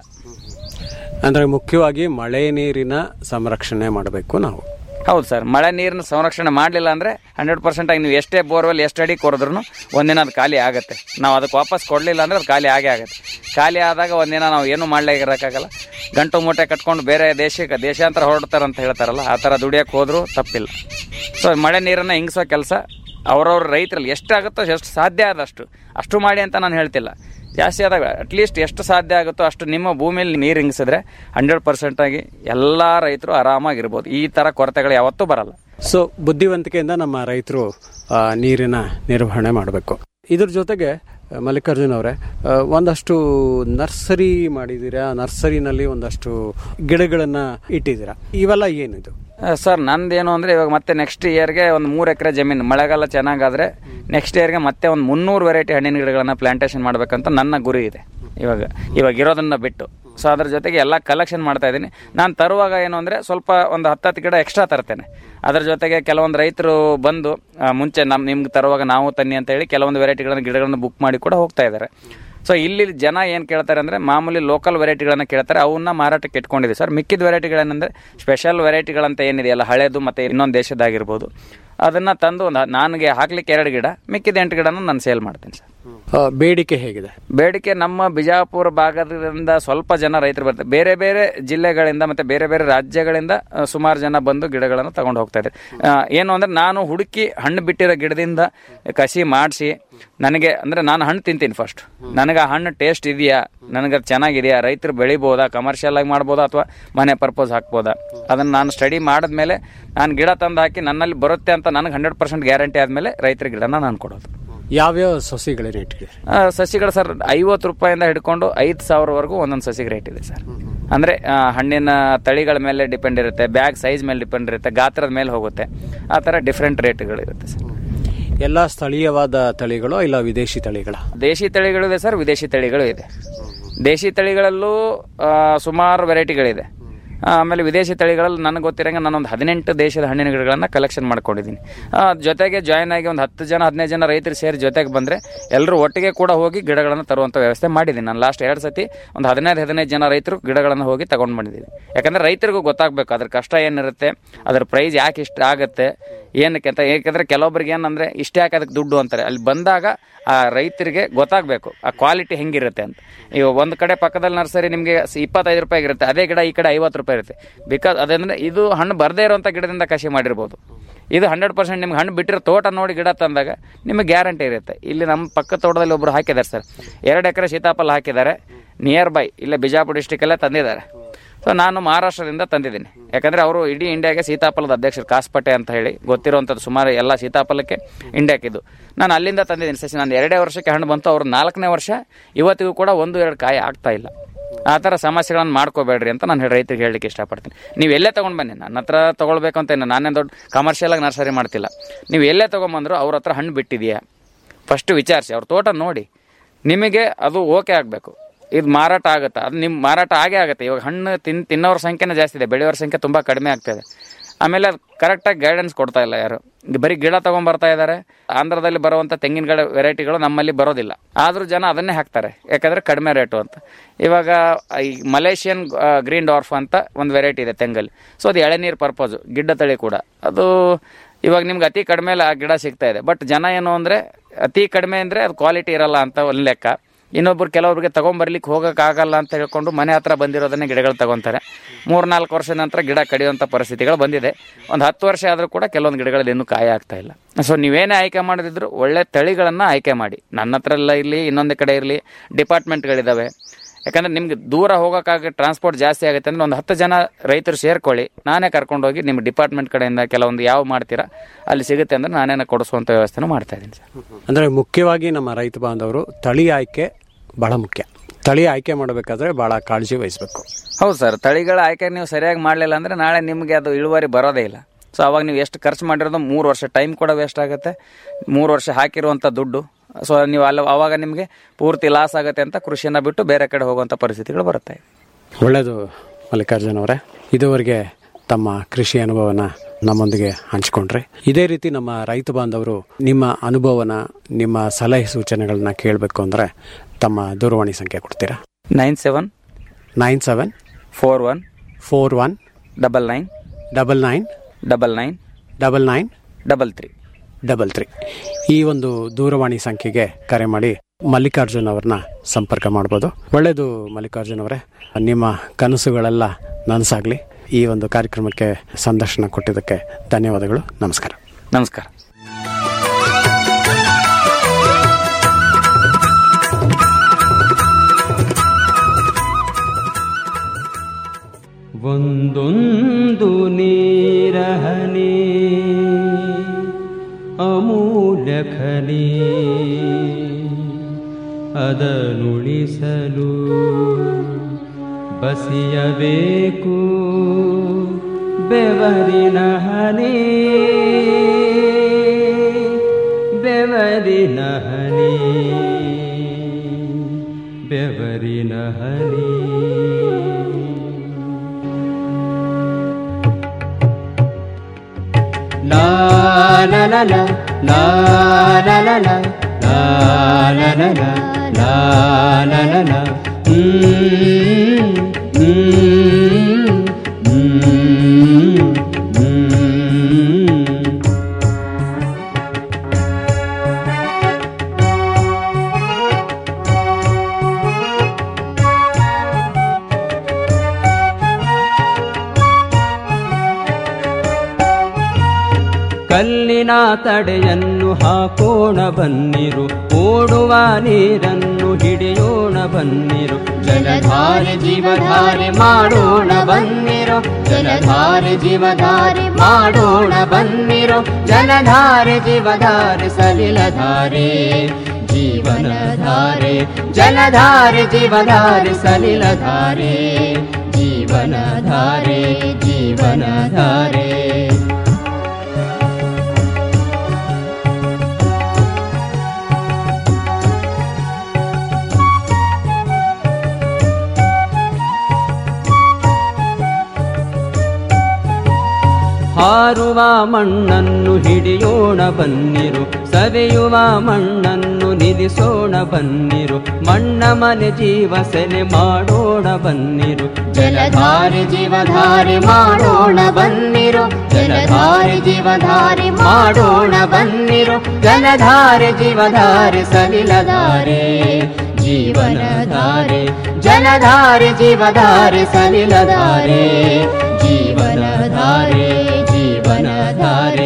ಅಂದರೆ ಮುಖ್ಯವಾಗಿ ಮಳೆ ನೀರಿನ ಸಂರಕ್ಷಣೆ ಮಾಡಬೇಕು ನಾವು ಹೌದು ಸರ್ ಮಳೆ ನೀರಿನ ಸಂರಕ್ಷಣೆ ಮಾಡಲಿಲ್ಲ ಅಂದರೆ ಹಂಡ್ರೆಡ್ ಪರ್ಸೆಂಟ್ ಆಗಿ ನೀವು ಎಷ್ಟೇ ಬೋರ್ವೆಲ್ ಎಷ್ಟು ಅಡಿ ಕೊರೆದ್ರೂ ಒಂದಿನ ಅದು ಖಾಲಿ ಆಗುತ್ತೆ ನಾವು ಅದಕ್ಕೆ ವಾಪಸ್ ಕೊಡಲಿಲ್ಲ ಅಂದರೆ ಅದು ಖಾಲಿ ಆಗೇ ಆಗುತ್ತೆ ಖಾಲಿ ಆದಾಗ ಒಂದಿನ ನಾವು ಏನೂ ಮಾಡಲೇ ಇರೋಕ್ಕಾಗಲ್ಲ ಗಂಟು ಮೂಟೆ ಕಟ್ಕೊಂಡು ಬೇರೆ ದೇಶಕ್ಕೆ ದೇಶಾಂತರ ಹೊರಡ್ತಾರೆ ಅಂತ ಹೇಳ್ತಾರಲ್ಲ ಆ ಥರ ದುಡಿಯೋಕೆ ಹೋದರೂ ತಪ್ಪಿಲ್ಲ ಸೊ ಮಳೆ ನೀರನ್ನು ಹಿಂಗಿಸೋ ಕೆಲಸ ಅವ್ರವ್ರ ರೈತರಲ್ಲಿ ಎಷ್ಟಾಗುತ್ತೋ ಎಷ್ಟು ಸಾಧ್ಯ ಆದಷ್ಟು ಅಷ್ಟು ಮಾಡಿ ಅಂತ ನಾನು ಹೇಳ್ತಿಲ್ಲ ಜಾಸ್ತಿ ಆದಾಗ ಅಟ್ಲೀಸ್ಟ್ ಎಷ್ಟು ಸಾಧ್ಯ ಆಗುತ್ತೋ ಅಷ್ಟು ನಿಮ್ಮ ಭೂಮಿಯಲ್ಲಿ ನೀರು ಹಿಂಗಿಸಿದ್ರೆ ಹಂಡ್ರೆಡ್ ಪರ್ಸೆಂಟ್ ಆಗಿ ಎಲ್ಲ ರೈತರು ಆರಾಮಾಗಿರ್ಬೋದು ಈ ಥರ ಕೊರತೆಗಳು ಯಾವತ್ತೂ ಬರಲ್ಲ ಸೊ ಬುದ್ಧಿವಂತಿಕೆಯಿಂದ ನಮ್ಮ ರೈತರು ಆ, ನೀರಿನ ನಿರ್ವಹಣೆ ಮಾಡಬೇಕು ಇದ್ರ ಜೊತೆಗೆ ಆ, ಮಲ್ಲಿಕಾರ್ಜುನ್ ಅವರೇ ಆ, ಒಂದಷ್ಟು ನರ್ಸರಿ ಮಾಡಿದ್ದೀರಾ ನರ್ಸರಿನಲ್ಲಿ ಒಂದಷ್ಟು ಗಿಡಗಳನ್ನು ಇಟ್ಟಿದ್ದೀರಾ ಇವೆಲ್ಲ ಏನಿದು ಆ, ಸರ್ ನಂದೇನು ಅಂದರೆ ಇವಾಗ ಮತ್ತೆ ನೆಕ್ಸ್ಟ್ ಇಯರ್ಗೆ ಒಂದು ಮೂರು ಎಕರೆ ಜಮೀನು ಮಳೆಗಾಲ ಚೆನ್ನಾಗಾದರೆ ನೆಕ್ಸ್ಟ್ ಇಯರ್ಗೆ ಮತ್ತೆ ಒಂದು ಮುನ್ನೂರು ವೆರೈಟಿ ಹಣ್ಣಿನ ಗಿಡಗಳನ್ನ ಪ್ಲಾಂಟೇಶನ್ ಮಾಡಬೇಕಂತ ನನ್ನ ಗುರಿ ಇದೆ ಇವಾಗ ಇವಾಗ ಇರೋದನ್ನ ಬಿಟ್ಟು ಸೊ ಅದ್ರ ಜೊತೆಗೆ ಎಲ್ಲ ಕಲೆಕ್ಷನ್ ಮಾಡ್ತಾ ಇದ್ದೀನಿ ನಾನು ತರುವಾಗ ಏನು ಅಂದರೆ ಸ್ವಲ್ಪ ಒಂದು ಹತ್ತತ್ತು ಗಿಡ ಎಕ್ಸ್ಟ್ರಾ ತರ್ತೇನೆ ಅದ್ರ ಜೊತೆಗೆ ಕೆಲವೊಂದು ರೈತರು ಬಂದು ಆ, ಮುಂಚೆ ನಮ್ಮ ನಿಮ್ಗೆ ತರುವಾಗ ನಾವು ತನ್ನಿ ಅಂತ ಹೇಳಿ ಕೆಲವೊಂದು ವೆರೈಟಿಗಳನ್ನ ಗಿಡಗಳನ್ನ ಬುಕ್ ಮಾಡಿ ಕೂಡ ಹೋಗ್ತಾ ಇದ್ದಾರೆ ಸೊ ಇಲ್ಲಿ ಜನ ಏನು ಕೇಳ್ತಾರೆ ಅಂದರೆ ಮಾಮೂಲಿ ಲೋಕಲ್ ವೆರೈಟಿಗಳನ್ನ ಕೇಳ್ತಾರೆ ಅವನ್ನ ಮಾರಾಟಕ್ಕೆ ಇಟ್ಕೊಂಡಿದ್ದೀವಿ ಸರ್ ಮಿಕ್ಕಿದ ವೆರೈಟಿಗಳೇನೆಂದರೆ ಸ್ಪೆಷಲ್ ವೆರೈಟಿಗಳಂತ ಏನಿದೆಯಲ್ಲ ಹಳೇದು ಮತ್ತು ಇನ್ನೊಂದು ದೇಶದಾಗಿರ್ಬೋದು ಅದನ್ನು ತಂದು ಒಂದು ನನಗೆ ಹಾಕ್ಲಿಕ್ಕೆ ಎರಡು ಗಿಡ ಮಿಕ್ಕಿದ ಎಂಟು ಗಿಡನ ನಾನು ಸೇಲ್ ಮಾಡ್ತೀನಿ ಸರ್ ಆ, ಬೇಡಿಕೆ ಹೇಗಿದೆ ಬೇಡಿಕೆ ನಮ್ಮ ಬಿಜಾಪುರ ಭಾಗದಿಂದ ಸ್ವಲ್ಪ ಜನ ರೈತರು ಬರ್ತಾರೆ ಬೇರೆ ಬೇರೆ ಜಿಲ್ಲೆಗಳಿಂದ ಮತ್ತೆ ಬೇರೆ ಬೇರೆ ರಾಜ್ಯಗಳಿಂದ ಆ, ಸುಮಾರು ಜನ ಬಂದು ಗಿಡಗಳನ್ನು ತಗೊಂಡು ಹೋಗ್ತಾ ಇದ್ದಾರೆ ಆ, ಏನು ಅಂದ್ರೆ ನಾನು ಹುಡುಕಿ ಹಣ್ಣು ಬಿಟ್ಟಿರೋ ಗಿಡದಿಂದ ಕಸಿ ಮಾಡಿಸಿ ನನಗೆ ಅಂದ್ರೆ ನಾನು ಹಣ್ಣು ತಿಂತೀನಿ ಫಸ್ಟ್ ನನಗೆ ಆ ಹಣ್ಣು ಟೇಸ್ಟ್ ಇದೆಯಾ ನನಗೆ ಅದು ಚೆನ್ನಾಗಿದೆಯಾ ರೈತರು ಬೆಳಿಬೋದಾ ಕಮರ್ಷಿಯಲ್ ಆಗಿ ಮಾಡ್ಬೋದಾ ಅಥವಾ ಮನೆ ಪರ್ಪೋಸ್ ಹಾಕ್ಬೋದಾ ಅದನ್ನು ನಾನು ಸ್ಟಡಿ ಮಾಡಿದ್ಮೇಲೆ ನಾನು ಗಿಡ ತಂದು ಹಾಕಿ ನನ್ನಲ್ಲಿ ಬರುತ್ತೆ ಅಂತ ನನಗೆ ಹಂಡ್ರೆಡ್ ಪರ್ಸೆಂಟ್ ಗ್ಯಾರಂಟಿ ಆದಮೇಲೆ ರೈತರ ಗಿಡನ ನಾನು ಕೊಡೋದು ಯಾವ್ಯಾವ ಸಸಿಗಳೇನು ಇಟ್ಟಿದ್ದೀರಿ ಆ, ಸಸಿಗಳು ಸರ್ ಐವತ್ತು ರೂಪಾಯಿಂದ ಹಿಡ್ಕೊಂಡು ಐದು ಸಾವಿರವರೆಗೂ ಒಂದೊಂದು ಸಸಿಗೆ ರೇಟ್ ಇದೆ ಸರ್ ಅಂದರೆ ಆ, ಹಣ್ಣಿನ ತಳಿಗಳ ಮೇಲೆ ಡಿಪೆಂಡ್ ಇರುತ್ತೆ ಬ್ಯಾಗ್ ಸೈಜ್ ಮೇಲೆ ಡಿಪೆಂಡ್ ಇರುತ್ತೆ ಗಾತ್ರದ ಮೇಲೆ ಹೋಗುತ್ತೆ ಆ ಥರ ಡಿಫ್ರೆಂಟ್ ರೇಟ್ಗಳಿರುತ್ತೆ ಸರ್ ಎಲ್ಲ ಸ್ಥಳೀಯವಾದ ತಳಿಗಳು ಇಲ್ಲ ವಿದೇಶಿ ತಳಿಗಳ ದೇಶಿ ತಳಿಗಳು ಇದೆ ಸರ್ ವಿದೇಶಿ ತಳಿಗಳು ಇದೆ ದೇಶಿ ತಳಿಗಳಲ್ಲೂ ಆ, ಸುಮಾರು ವೆರೈಟಿಗಳಿದೆ ಆ, ಆಮೇಲೆ ವಿದೇಶಿ ತಳಿಗಳಲ್ಲಿ ನನಗೆ ಗೊತ್ತಿರಂಗೆ ನಾನೊಂದು ಹದಿನೆಂಟು ದೇಶದ ಹಣ್ಣಿನ ಗಿಡಗಳನ್ನು ಕಲೆಕ್ಷನ್ ಮಾಡ್ಕೊಂಡಿದ್ದೀನಿ ಆ, ಜೊತೆಗೆ ಜಾಯ್ನ್ ಆಗಿ ಒಂದು ಹತ್ತು ಜನ ಹದಿನೈದು ಜನ ರೈತರು ಸೇರಿ ಜೊತೆಗೆ ಬಂದರೆ ಎಲ್ಲರೂ ಒಟ್ಟಿಗೆ ಕೂಡ ಹೋಗಿ ಗಿಡಗಳನ್ನು ತರುವಂಥ ವ್ಯವಸ್ಥೆ ಮಾಡಿದ್ದೀನಿ ನಾನು ಲಾಸ್ಟ್ ಎರಡು ಸತಿ ಒಂದು ಹದಿನೈದು ಹದಿನೈದು ಜನ ರೈತರು ಗಿಡಗಳನ್ನು ಹೋಗಿ ತಗೊಂಡು ಬಂದಿದ್ದೀವಿ ಯಾಕಂದರೆ ರೈತರಿಗೂ ಗೊತ್ತಾಗಬೇಕು ಅದ್ರ ಕಷ್ಟ ಏನಿರುತ್ತೆ ಅದ್ರ ಪ್ರೈಸ್ ಯಾಕೆ ಇಷ್ಟ ಆಗುತ್ತೆ ಏನಕ್ಕೆ ಅಂತ ಏಕೆಂದರೆ ಕೆಲವೊಬ್ರಿಗೆ ಏನಂದರೆ ಇಷ್ಟ ಯಾಕೆ ಅದಕ್ಕೆ ದುಡ್ಡು ಅಂತಾರೆ ಅಲ್ಲಿ ಬಂದಾಗ ಆ ರೈತರಿಗೆ ಗೊತ್ತಾಗಬೇಕು ಆ ಕ್ವಾಲಿಟಿ ಹೆಂಗಿರುತ್ತೆ ಅಂತ ಈಗ ಒಂದು ಕಡೆ ಪಕ್ಕದಲ್ಲಿ ನರ್ಸರಿ ನಿಮಗೆ ಇಪ್ಪತ್ತೈದು ರೂಪಾಯಿಗೆ ಇರುತ್ತೆ ಅದೇ ಗಿಡ ಈ ಕಡೆ ಐವತ್ತು ರೂಪಾಯಿ ಇರುತ್ತೆ ಬಿಕಾಸ್ ಅದಂದ್ರೆ ಇದು ಹಣ್ಣು ಬರದೇ ಇರುವಂಥ ಗಿಡದಿಂದ ಕಸಿ ಮಾಡಿರ್ಬೋದು ಇದು ಹಂಡ್ರೆಡ್ ಪರ್ಸೆಂಟ್ ನಿಮ್ಗೆ ಹಣ್ಣು ಬಿಟ್ಟಿರೋ ತೋಟ ನೋಡಿ ಗಿಡ ತಂದಾಗ ನಿಮಗೆ ಗ್ಯಾರಂಟಿ ಇರುತ್ತೆ ಇಲ್ಲಿ ನಮ್ಮ ಪಕ್ಕ ತೋಟದಲ್ಲಿ ಒಬ್ಬರು ಹಾಕಿದ್ದಾರೆ ಸರ್ ಎರಡು ಎಕರೆ ಸೀತಾಫಲ ಹಾಕಿದ್ದಾರೆ ನಿಯರ್ ಬೈ ಇಲ್ಲೇ ಬಿಜಾಪುರ ಡಿಸ್ಟಿಕಲ್ಲೇ ತಂದಿದ್ದಾರೆ ಸೊ ನಾನು ಮಹಾರಾಷ್ಟ್ರದಿಂದ ತಂದಿದ್ದೀನಿ ಯಾಕಂದರೆ ಅವರು ಇಡೀ ಇಂಡಿಯಾಗೆ ಸೀತಾಫಲದ ಅಧ್ಯಕ್ಷರು ಕಾಸ್ಪಟ್ಟೆ ಅಂತ ಹೇಳಿ ಗೊತ್ತಿರುವಂಥದ್ದು ಸುಮಾರು ಎಲ್ಲ ಸೀತಾಫಲಕ್ಕೆ ಇಂಡಿಯಾಕ್ಕಿದ್ದು ನಾನು ಅಲ್ಲಿಂದ ತಂದಿದ್ದೀನಿ ಸಸಿ ನಾನು ಎರಡೇ ವರ್ಷಕ್ಕೆ ಹಣ್ಣು ಬಂತು ಅವ್ರು ನಾಲ್ಕನೇ ವರ್ಷ ಇವತ್ತಿಗೂ ಕೂಡ ಒಂದು ಎರಡು ಕಾಯಿ ಆಗ್ತಾ ಇಲ್ಲ ಆ ಥರ ಸಮಸ್ಯೆಗಳನ್ನು ಮಾಡ್ಕೋಬೇಡ್ರಿ ಅಂತ ನಾನು ರೈತರಿಗೆ ಹೇಳಲಿಕ್ಕೆ ಇಷ್ಟಪಡ್ತೀನಿ ನೀವು ಎಲ್ಲೇ ತೊಗೊಂಡು ಬನ್ನಿ ನನ್ನ ಹತ್ರ ತೊಗೊಳ್ಬೇಕು ಅಂತ ಏನು ನಾನೇನು ದೊಡ್ಡ ಕಮರ್ಷಿಯಲ್ ಆಗಿ ನರ್ಸರಿ ಮಾಡ್ತಿಲ್ಲ ನೀವು ಎಲ್ಲೇ ತೊಗೊಂಬಂದ್ರು ಅವ್ರ ಹತ್ರ ಹಣ್ಣು ಬಿಟ್ಟಿದೆಯಾ ಫಸ್ಟ್ ವಿಚಾರಿಸಿ ಅವ್ರ ತೋಟ ನೋಡಿ ನಿಮಗೆ ಅದು ಓಕೆ ಆಗಬೇಕು ಇದು ಮಾರಾಟ ಆಗುತ್ತಾ ಅದು ನಿಮ್ಮ ಮಾರಾಟ ಆಗೇ ಆಗುತ್ತೆ ಇವಾಗ ಹಣ್ಣು ತಿನ್ ತಿನ್ನೋರ ಸಂಖ್ಯೆನೇ ಜಾಸ್ತಿ ಇದೆ ಬೆಳೆಯೋರ ಸಂಖ್ಯೆ ತುಂಬ ಕಡಿಮೆ ಆಗ್ತಾಯಿದೆ ಆಮೇಲೆ ಕರೆಕ್ಟಾಗಿ ಗೈಡೆನ್ಸ್ ಕೊಡ್ತಾ ಇಲ್ಲ ಯಾರು ಇದು ಬರೀ ಗಿಡ ತಗೊಂಡ್ಬರ್ತಾ ಇದ್ದಾರೆ ಆಂಧ್ರದಲ್ಲಿ ಬರುವಂಥ ತೆಂಗಿನ ಗಿಡ ವೆರೈಟಿಗಳು ನಮ್ಮಲ್ಲಿ ಬರೋದಿಲ್ಲ ಆದರೂ ಜನ ಅದನ್ನೇ ಹಾಕ್ತಾರೆ ಯಾಕಂದರೆ ಕಡಿಮೆ ರೇಟು ಅಂತ ಇವಾಗ ಈ ಮಲೇಷಿಯನ್ ಗ್ರೀನ್ ಡಾರ್ಫ್ ಅಂತ ಒಂದು ವೆರೈಟಿ ಇದೆ ತೆಂಗಲ್ಲಿ ಸೊ ಅದು ಎಳೆನೀರು ಪರ್ಪೋಸು ಗಿಡ್ಡ ತಳಿ ಕೂಡ ಅದು ಇವಾಗ ನಿಮ್ಗೆ ಅತಿ ಕಡಿಮೆ ಆ ಗಿಡ ಸಿಗ್ತಾ ಇದೆ ಬಟ್ ಜನ ಏನು ಅಂದರೆ ಅತಿ ಕಡಿಮೆ ಅಂದರೆ ಅದು ಕ್ವಾಲಿಟಿ ಇರಲ್ಲ ಅಂತ ಒಂದು ಲೆಕ್ಕ ಇನ್ನೊಬ್ರು ಕೆಲವೊಬ್ರಿಗೆ ತಗೊಂಬರ್ಲಿಕ್ಕೆ ಹೋಗೋಕ್ಕಾಗಲ್ಲ ಅಂತ ಹೇಳ್ಕೊಂಡು ಮನೆ ಹತ್ರ ಬಂದಿರೋದನ್ನೇ ಗಿಡಗಳು ತಗೊಂತಾರೆ ಮೂರು ನಾಲ್ಕು ವರ್ಷದ ನಂತರ ಗಿಡ ಕಡಿಯುವಂಥ ಪರಿಸ್ಥಿತಿಗಳು ಬಂದಿದೆ ಒಂದು ಹತ್ತು ವರ್ಷ ಆದರೂ ಕೂಡ ಕೆಲವೊಂದು ಗಿಡಗಳಲ್ಲಿ ಇನ್ನೂ ಕಾಯ ಆಗ್ತಾ ಇಲ್ಲ ಸೊ ನೀವೇನೇ ಆಯ್ಕೆ ಮಾಡೋದಿದ್ರು ಒಳ್ಳೆ ತಳಿಗಳನ್ನು ಆಯ್ಕೆ ಮಾಡಿ ನನ್ನ ಹತ್ರ ಎಲ್ಲ ಇರಲಿ ಇನ್ನೊಂದು ಕಡೆ ಇರಲಿ ಡಿಪಾರ್ಟ್ಮೆಂಟ್ಗಳಿದ್ದಾವೆ ಯಾಕಂದ್ರೆ ನಿಮ್ಗೆ ದೂರ ಹೋಗೋಕ್ಕಾಗ ಟ್ರಾನ್ಸ್ಪೋರ್ಟ್ ಜಾಸ್ತಿ ಆಗುತ್ತೆ ಅಂದ್ರೆ ಒಂದು ಹತ್ತು ಜನ ರೈತರು ಸೇರ್ಕೊಳ್ಳಿ ನಾನೇ ಕರ್ಕೊಂಡೋಗಿ ನಿಮ್ಮ ಡಿಪಾರ್ಟ್ಮೆಂಟ್ ಕಡೆಯಿಂದ ಕೆಲವೊಂದು ಯಾವ ಮಾಡ್ತೀರಾ ಅಲ್ಲಿ ಸಿಗುತ್ತೆ ಅಂದ್ರೆ ನಾನೇನ ಕೊಡಿಸುವಂಥ ವ್ಯವಸ್ಥೆನೂ ಮಾಡ್ತಾ ಇದ್ದೀನಿ ಸರ್ ಅಂದರೆ ಮುಖ್ಯವಾಗಿ ನಮ್ಮ ರೈತ ಬಾಂಧವರು ತಳಿ ಆಯ್ಕೆ ಬಹಳ ಮುಖ್ಯ ತಳಿ ಆಯ್ಕೆ ಮಾಡಬೇಕಾದ್ರೆ ಬಹಳ ಕಾಳಜಿ ವಹಿಸಬೇಕು ಹೌದು ಸರ್ ತಳಿಗಳ ಆಯ್ಕೆ ನೀವು ಸರಿಯಾಗಿ ಮಾಡಲಿಲ್ಲ ಅಂದರೆ ನಾಳೆ ನಿಮಗೆ ಅದು ಇಳುವರಿ ಬರೋದೇ ಇಲ್ಲ ಸೊ ಅವಾಗ ನೀವು ಎಷ್ಟು ಖರ್ಚು ಮಾಡಿರೋದು ಮೂರು ವರ್ಷ ಟೈಮ್ ಕೂಡ ವೇಸ್ಟ್ ಆಗುತ್ತೆ ಮೂರು ವರ್ಷ ಹಾಕಿರುವಂಥ ದುಡ್ಡು ಸೊ ನೀವು ಅಲ್ಲಿ ಅವಾಗ ನಿಮಗೆ ಪೂರ್ತಿ ಲಾಸ್ ಆಗುತ್ತೆ ಅಂತ ಕೃಷಿಯನ್ನು ಬಿಟ್ಟು ಬೇರೆ ಕಡೆ ಹೋಗುವಂಥ ಪರಿಸ್ಥಿತಿಗಳು ಬರುತ್ತೆ ಒಳ್ಳೆಯದು ಮಲ್ಲಿಕಾರ್ಜುನ್ ಅವರೇ ಇದುವರೆಗೆ ತಮ್ಮ ಕೃಷಿ ಅನುಭವನ ನಮ್ಮೊಂದಿಗೆ ಹಂಚಿಕೊಂಡ್ರಿ ಇದೇ ರೀತಿ ನಮ್ಮ ರೈತ ಬಾಂಧವರು ನಿಮ್ಮ ಅನುಭವನ ನಿಮ್ಮ ಸಲಹೆ ಸೂಚನೆಗಳನ್ನ ಕೇಳಬೇಕು ಅಂದರೆ ತಮ್ಮ ದೂರವಾಣಿ ಸಂಖ್ಯೆ ಕೊಡ್ತೀರಾ nine seven nine seven four one four one double nine double nine double nine double nine double three double three ಈ ಒಂದು ದೂರವಾಣಿ ಸಂಖ್ಯೆಗೆ ಕರೆ ಮಾಡಿ ಮಲ್ಲಿಕಾರ್ಜುನ್ ಅವ್ರನ್ನ ಸಂಪರ್ಕ ಮಾಡ್ಬೋದು ಒಳ್ಳೆಯದು ಮಲ್ಲಿಕಾರ್ಜುನ್ ಅವರೇ ನಿಮ್ಮ ಕನಸುಗಳೆಲ್ಲ ನನಸಾಗಲಿ ಈ ಒಂದು ಕಾರ್ಯಕ್ರಮಕ್ಕೆ ಸಂದರ್ಶನ ಕೊಟ್ಟಿದ್ದಕ್ಕೆ ಧನ್ಯವಾದಗಳು ನಮಸ್ಕಾರ ನಮಸ್ಕಾರ ಒಂದೊಂದು ನೀರಹನಿ ಅಮೂಲ್ಯ ಖನಿ ಅದನುಳಿಸಲು ಬಸಿಯಬೇಕು ಬೆವರಿನ ಹನಿ ಬೆವರಿನ ಹನಿ ಬೆವರಿನ ಹನಿ La la la la la la la la la la la la la la la la mm, mm, mm, mm. ಕಲ್ಲಿನ ತಡೆಯನ್ನು ಹಾಕೋಣ ಬನ್ನಿರು ಓಡುವ ನೀರನ್ನು ಹಿಡಿಯೋಣ ಬನ್ನಿರು ಜಲಧಾರೆ ಜೀವಧಾರೆ ಮಾಡೋಣ ಬನ್ನಿರು ಜಲಧಾರೆ ಜೀವಧಾರೆ ಮಾಡೋಣ ಬನ್ನಿರು ಜಲಧಾರೆ ಜೀವಧಾರೆ ಸಲಿಲಧಾರೆ ಜೀವನಧಾರೆ ಜಲಧಾರೆ ಜೀವಧಾರೆ ಸಲಿಲಧಾರೆ ಜೀವನಧಾರೆ ಜೀವನಧಾರೆ ಹಾರುವ ಮಣ್ಣನ್ನು ಹಿಡಿಯೋಣ ಬನ್ನಿರು ಸವೆಯುವ ಮಣ್ಣನ್ನು ನಿಲ್ಲಿಸೋಣ ಬನ್ನಿರು ಮಣ್ಣ ಮನೆ ಜೀವ ಸೆಲೆ ಮಾಡೋಣ ಬನ್ನಿರು ಜಲಧಾರೆ ಜೀವಧಾರೆ ಮಾಡೋಣ ಬನ್ನಿರು ಜಲಧಾರೆ ಜೀವಧಾರೆ ಮಾಡೋಣ ಬನ್ನಿರು ಜಲಧಾರೆ ಜೀವಧಾರೆ ಸಲಿಲಧಾರೆ ಜೀವನಧಾರೆ ಜಲಧಾರೆ ಜೀವಧಾರೆ ಸಲಿಲಧಾರೆ ಜೀವನಧಾರೆ ಜೀವನಧಾರೆ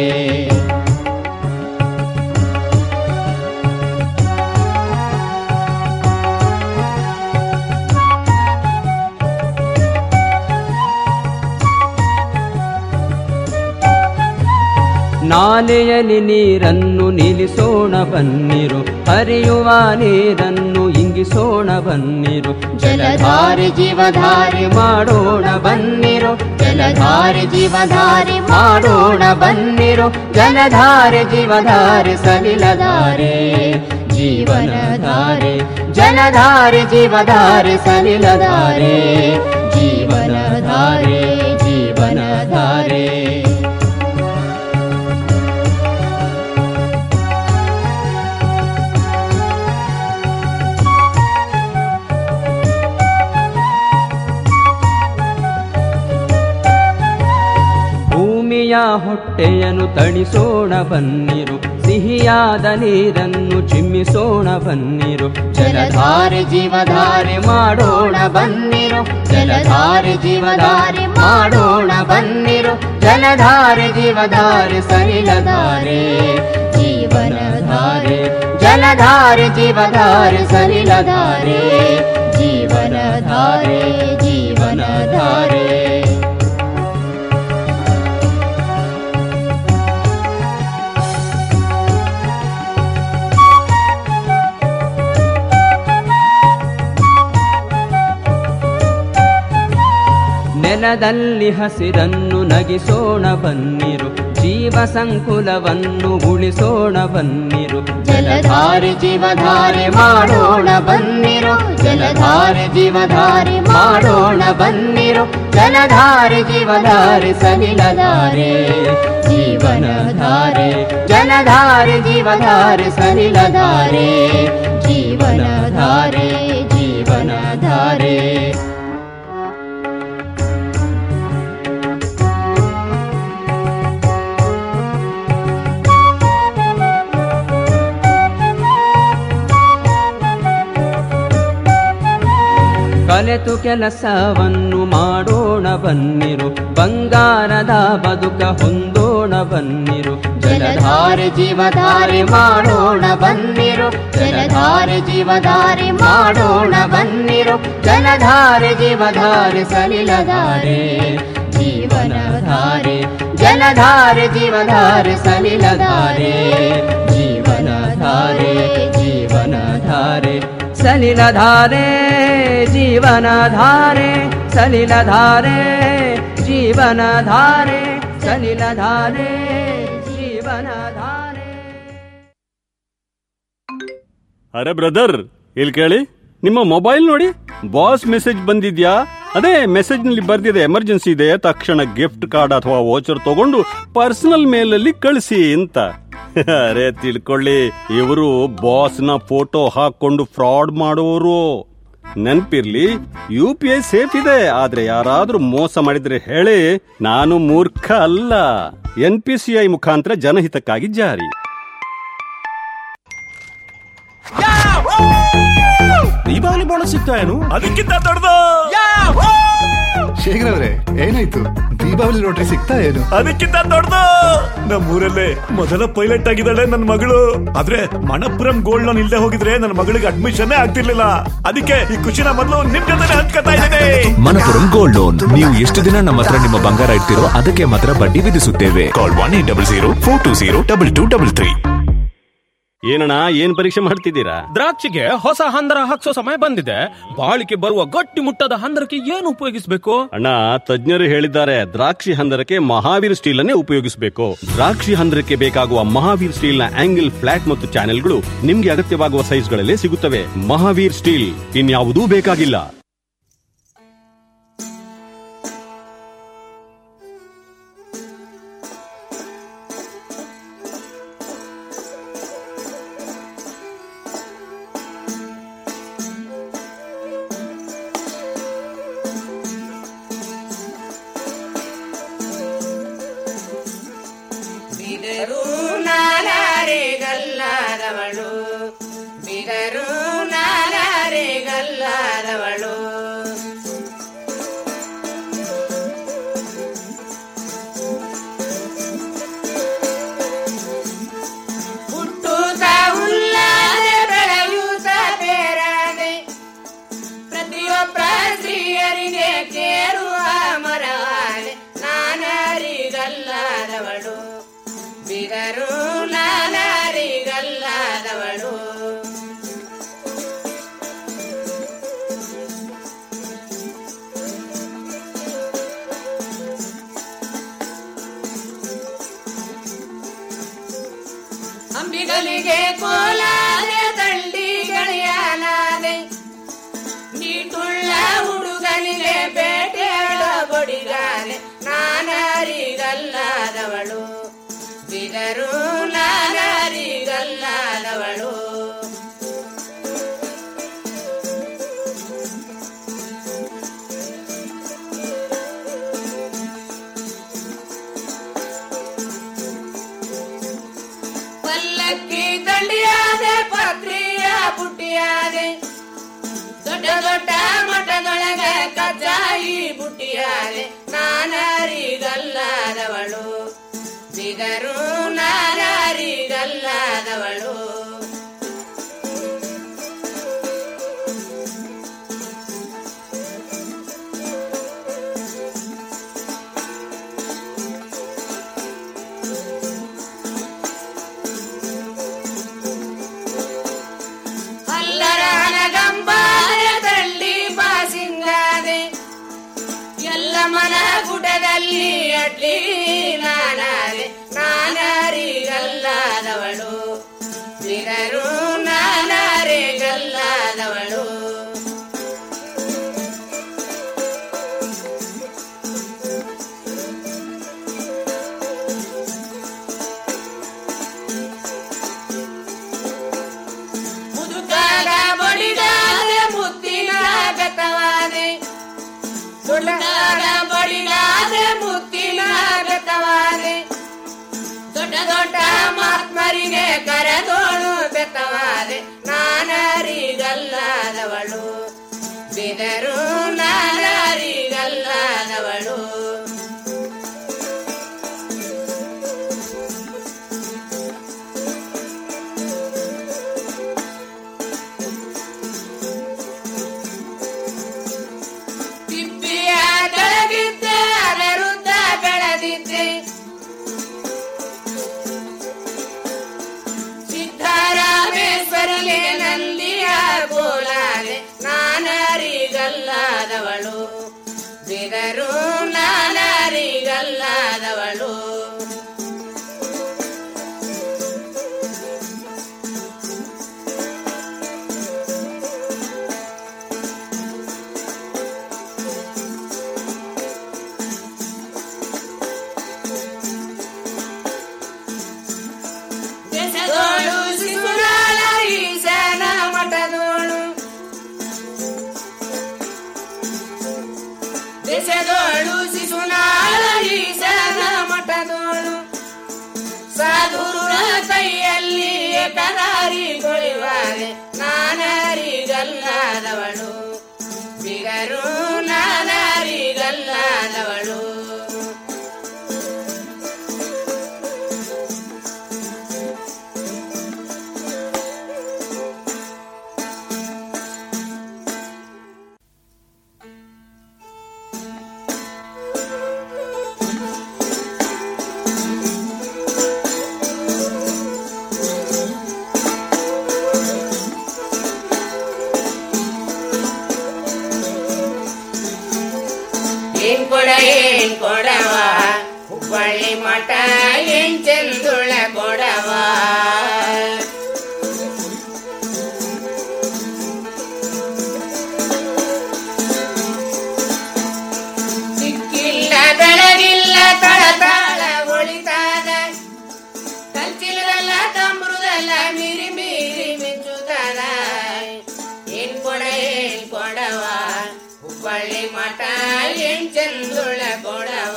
ನಾಲೆಯಲ್ಲಿ ನೀರನ್ನು ನಿಲ್ಲಿಸೋಣ ಬನ್ನಿರು ಹರಿಯುವ ನೀರನ್ನು ಇಂಗಿಸೋಣ ಬನ್ನಿರು ಜಲಧಾರೆ ಜೀವಧಾರೆ ಮಾಡೋಣ ಬನ್ನಿರು ಜಲಧಾರೆ ಜೀವಧಾರೆ ಮಾಡೋಣ ಬನ್ನಿರು ಜಲಧಾರೆ ಜೀವಧಾರೆ ಸಲಿಲಧಾರೆ ಜೀವನಧಾರೆ ಜಲಧಾರೆ ಜೀವಧಾರೆ ಸಲಿಲಧಾರೆ ಜೀವನಧಾರೆ ಜೀವನಧಾರೆ ಹಸಿವೆಯ ಹೊಟ್ಟೆಯನ್ನು ತಣಿಸೋಣ ಬನ್ನಿರು ಸಿಹಿಯಾದ ನೀರನ್ನು ಚಿಮ್ಮಿಸೋಣ ಬನ್ನಿರು ಜಲಧಾರೆ ಜೀವಧಾರೆ ಮಾಡೋಣ ಬನ್ನಿರು ಜಲಧಾರೆ ಜೀವಧಾರೆ ಮಾಡೋಣ ಬನ್ನಿರು ಜಲಧಾರೆ ಜೀವಧಾರೆ ಸಲಿಲಧಾರೆ ಜೀವನಧಾರೆ ಜಲಧಾರೆ ಜೀವಧಾರೆ ಸಲಿಲಧಾರೆ ಜೀವನಧಾರೆ ಜೀವನಧಾರೆ ನೆಲದಲ್ಲಿ ಹಸಿರನ್ನು ನಗಿಸೋಣ ಬನ್ನಿರು ಜೀವ ಸಂಕುಲವನ್ನು ಉಳಿಸೋಣ ಬನ್ನಿರು ಜಲಧಾರೆ ಜೀವಧಾರೆ ಮಾಡೋಣ ಬನ್ನಿರು ಜಲಧಾರೆ ಜೀವಧಾರೆ ಮಾಡೋಣ ಬನ್ನಿರು ಜಲಧಾರೆ ಜೀವಧಾರೆ ಸಲಿಲಧಾರೆ ಜೀವನಧಾರೆ ಜಲಧಾರೆ ಜೀವಧಾರೆ ಸಲಿಲಧಾರೆ ಜೀವನಧಾರೆ ಜೀವನಧಾರೆ ಕಲೆತು ಕೆಲಸವನ್ನು ಮಾಡೋಣ ಬನ್ನಿರು ಬಂಗಾರದ ಬದುಕ ಹೊಂದೋಣ ಬನ್ನಿರು ಜಲಧಾರೆ ಜೀವಧಾರೆ ಮಾಡೋಣ ಬನ್ನಿರು ಜಲಧಾರೆ ಜೀವಧಾರೆ ಮಾಡೋಣ ಬನ್ನಿರು ಜಲಧಾರೆ ಜೀವಧಾರೆ ಸಲಿಲಧಾರೆ ಜೀವನಧಾರೆ ಜಲಧಾರೆ ಜೀವಧಾರೆ ಸಲಿಲಧಾರೆ ಜೀವನಧಾರೆ ಜೀವನಧಾರೆ ಸಲಿಲಧಾರೆ ಜೀವನಧಾರೆ ಸಲಿಲಧಾರೆ ಜೀವನಧಾರೆ ಸಲಿಲಧಾರೆ ಜೀವನಧಾರೆ ಅರೆ ಬ್ರದರ್ ಇಲ್ಲಿ ಕೇಳಿ ನಿಮ್ಮ ಮೊಬೈಲ್ ನೋಡಿ ಬಾಸ್ ಮೆಸೇಜ್ ಬಂದಿದ್ಯಾ ಅದೇ ಮೆಸೇಜ್ ನಲ್ಲಿ ಬರ್ದಿದೆ ಎಮರ್ಜೆನ್ಸಿ ಇದೆ ತಕ್ಷಣ ಗಿಫ್ಟ್ ಕಾರ್ಡ್ ಅಥವಾ ವೋಚರ್ ತಗೊಂಡು ಪರ್ಸನಲ್ ಮೇಲಲ್ಲಿ ಕಳಿಸಿ ಅಂತ ಅರೆ ತಿಳ್ಕೊಳ್ಳಿ ಇವರು ಬಾಸ್ ನ ಫೋಟೋ ಹಾಕೊಂಡು ಫ್ರಾಡ್ ಮಾಡೋರು ನೆನ್ಪಿರ್ಲಿ ಯು ಪಿ ಐ ಸೇಫ್ ಇದೆ ಆದ್ರೆ ಯಾರಾದ್ರೂ ಮೋಸ ಮಾಡಿದ್ರೆ ಹೇಳಿ ನಾನು ಮೂರ್ಖ ಅಲ್ಲ ಎನ್ ಪಿ ಸಿ ಐ ಮುಖಾಂತರ ಜನಹಿತಕ್ಕಾಗಿ ಜಾರಿ ದೀಪಾವಳಿ ಬೋನಸ್ ಸಿಗ್ತಾ ಏನು ಅದಕ್ಕಿಂತ ದೊಡ್ಡದು ಶೇಖರ್ ಅವರೇ ಏನಾಯ್ತು ದೀಪಾವಳಿ ಲಾಟ್ರಿ ಸಿಗ್ತಾ ಏನು ಅದಕ್ಕಿಂತ ದೊಡ್ಡದು ನಮ್ಮೂರಲ್ಲೇ ಮೊದಲ ಪೈಲಟ್ ಆಗಿದ್ದಾಳೆ ನನ್ನ ಮಗಳು ಆದ್ರೆ ಮಣಪುರಂ ಗೋಲ್ಡ್ ಲೋನ್ ಇಲ್ದೆ ಹೋಗಿದ್ರೆ ನನ್ನ ಮಗಳಿಗೆ ಅಡ್ಮಿಷನ್ ಆಗ್ತಿರ್ಲಿಲ್ಲ ಅದಕ್ಕೆ ಈ ಖುಷಿನ ಮೊದಲು ನಿಮ್ ಜೊತೆ ಹಂಚ್ಕೊತಾ ಇದ್ದೇನೆ ಮನಪುರಂ ಗೋಲ್ಡ್ ಲೋನ್ ನೀವು ಎಷ್ಟು ದಿನ ನಮ್ಮ ಹತ್ರ ನಿಮ್ಮ ಬಂಗಾರ ಇಡ್ತಿರೋ ಅದಕ್ಕೆ ಮಾತ್ರ ಬಡ್ಡಿ ವಿಧಿಸುತ್ತೇವೆ call one eight double zero four two zero double two double three ಏನಣ್ಣ ಏನ್ ಪರೀಕ್ಷೆ ಮಾಡ್ತಿದ್ದೀರಾ ದ್ರಾಕ್ಷಿಗೆ ಹೊಸ ಹಂದರ ಹಾಕ್ಸೋ ಸಮಯ ಬಂದಿದೆ ಬಾಳಿಕೆ ಬರುವ ಗಟ್ಟಿ ಮುಟ್ಟದ ಹಂದರಕ್ಕೆ ಏನು ಉಪಯೋಗಿಸಬೇಕು ಅಣ್ಣ ತಜ್ಞರು ಹೇಳಿದ್ದಾರೆ ದ್ರಾಕ್ಷಿ ಹಂದರಕ್ಕೆ ಮಹಾವೀರ್ ಸ್ಟೀಲ್ ಅನ್ನೇ ಉಪಯೋಗಿಸಬೇಕು ದ್ರಾಕ್ಷಿ ಹಂದರಕ್ಕೆ ಬೇಕಾಗುವ ಮಹಾವೀರ್ ಸ್ಟೀಲ್ ನ ಆಂಗಲ್ ಫ್ಲಾಟ್ ಮತ್ತು ಚಾನೆಲ್ಗಳು ನಿಮ್ಗೆ ಅಗತ್ಯವಾಗುವ ಸೈಜ್ಗಳಲ್ಲೇ ಸಿಗುತ್ತವೆ ಮಹಾವೀರ್ ಸ್ಟೀಲ್ ಇನ್ಯಾವುದೂ ಬೇಕಾಗಿಲ್ಲ ಬಿದರು ನಾಲಾರೆ ಗಲ್ಲಾದವಳು ಬಿದರು ನಾಲಾರೆ ಗಲ್ಲಾದವಳು ಹುಟ್ಟುತ್ತ ಉಲ್ಲಾದೆ ಬೆಳೆಯುತ್ತ ಬೇರಾದೆ ಪ್ರತಿಯೊಬ್ಬ ಸ್ತ್ರೀಯರಿಗೆ ಕೇರುವ ಮರವಾದೆ ನಾನರಿಗಲ್ಲಾದವಳು ಬಿದರು ನಾನರಿಗಲ್ಲಾದವಳು ಅಂಬಿಗಲಿಗೆ ಕೋಲಾದೆ ದಂಡಿ ಗಳಿಯಾಲಾದೆ ನೀಟುಳ್ಳ ಹುಡುಗನಿಗೆ ಬೇಟೆಯಾಡ ಬಡಿಗಾನೆ ನಾನರಿಗಲ್ಲಾದವಳು ಬಿದರು ನಾನರಿಗಲ್ಲಾದವಳು ಕೈಯಲ್ಲಿ ಅಡ್ಲಿ ನಾನಾರೆ ನಾನಾರಿಗಲ್ಲಾದವಳು ಬಿದರು ನಾನಾರಿಗಲ್ಲಾದವಳು ಮುದುಕಾದ ಬಡಿದಾದೆ ಮುತ್ತಿನ ಗತವಾದೆ ಮುದುಕಾದ ಬಡಿದಾದೆ ಮುತ್ತಿನ ಗತವಾದೆ ದೊಡ್ಡ ದೊಡ್ಡ ಮಹಾತ್ಮರಿಗೆ ಕರೆದೋಳು ಬೆತ್ತವಾದೆ ನಾನರಿಗಲ್ಲಾದವಳು ಬಿದರು ನಾನರಿಗಲ್ಲಾದವಳು ತಿಪ್ಪಿಯ ಕೆಳಗಿದ್ದೆ ಅದರುದ್ದ ಬೆಳೆದಿದ್ದೆ ಸಿದ್ದರಾಮೇಶ್ವರಗೆ ನಂದಿಯ ಗೋಲಾದೆ ನಾನರಿಗಲ್ಲಾದವಳು ಬಿದರು ನಾನರಿಗಲ್ಲಾದವಳು ದೆಸೆದೋಳು ಸಿಗುರಾಳ ಈಶಾನ ಮಠದೋಳು ದೆಸೆದೋಳು ಶಿಶುನಾಳ ಈಶಾನ ಮಠದೋಳು ಸಾಧುರ ಕೈಯಲ್ಲಿ ಕರಾರಿ ಕೊಳಿವಾರೆ ನಾನರಿಗಲ್ಲಾದವಳು ಬಿಗರು ನಾನರಿಗಲ್ಲಾದವಳು ಏನ್ ಕೊಡ ಏನ್ ಕೊಡವ ಹುಬ್ಬಳ್ಳಿ ಮಠ ಏನ್ ಚಂದುಳ ಕೊಡವ ಸಿಕ್ಕಿಲ್ಲ ಬೆಳಗಿಲ್ಲ ತಳತಾಳ ಒಳಿತಾದ ಕಂಚಿಲದಲ್ಲ ತಂಬ್ರುದಲ್ಲ ಮೀರಿ ಮೀರಿ ಮಿಂಚುತ್ತಾನ ಏನ್ ಕೊಡ ಏನ್ ಕೊಡವ ಹುಬ್ಬಳ್ಳಿ ಮಠ ಏನ್ ಚಂದುಳ ಕೊಡವ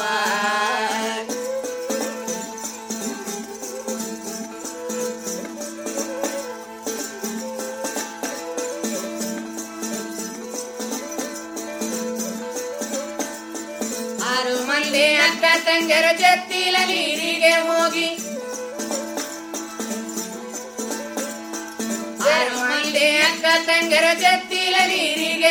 ಆರು ಮಂದಿ ಅಕ್ಕ ತಂಗರ ಜತ್ತಿಲ ನೀರಿಗೆ ಹೋಗಿ ಆರು ಮಂದಿ ಅಕ್ಕ ತಂಗರ ಜತ್ತಿಲ ನೀರಿಗೆ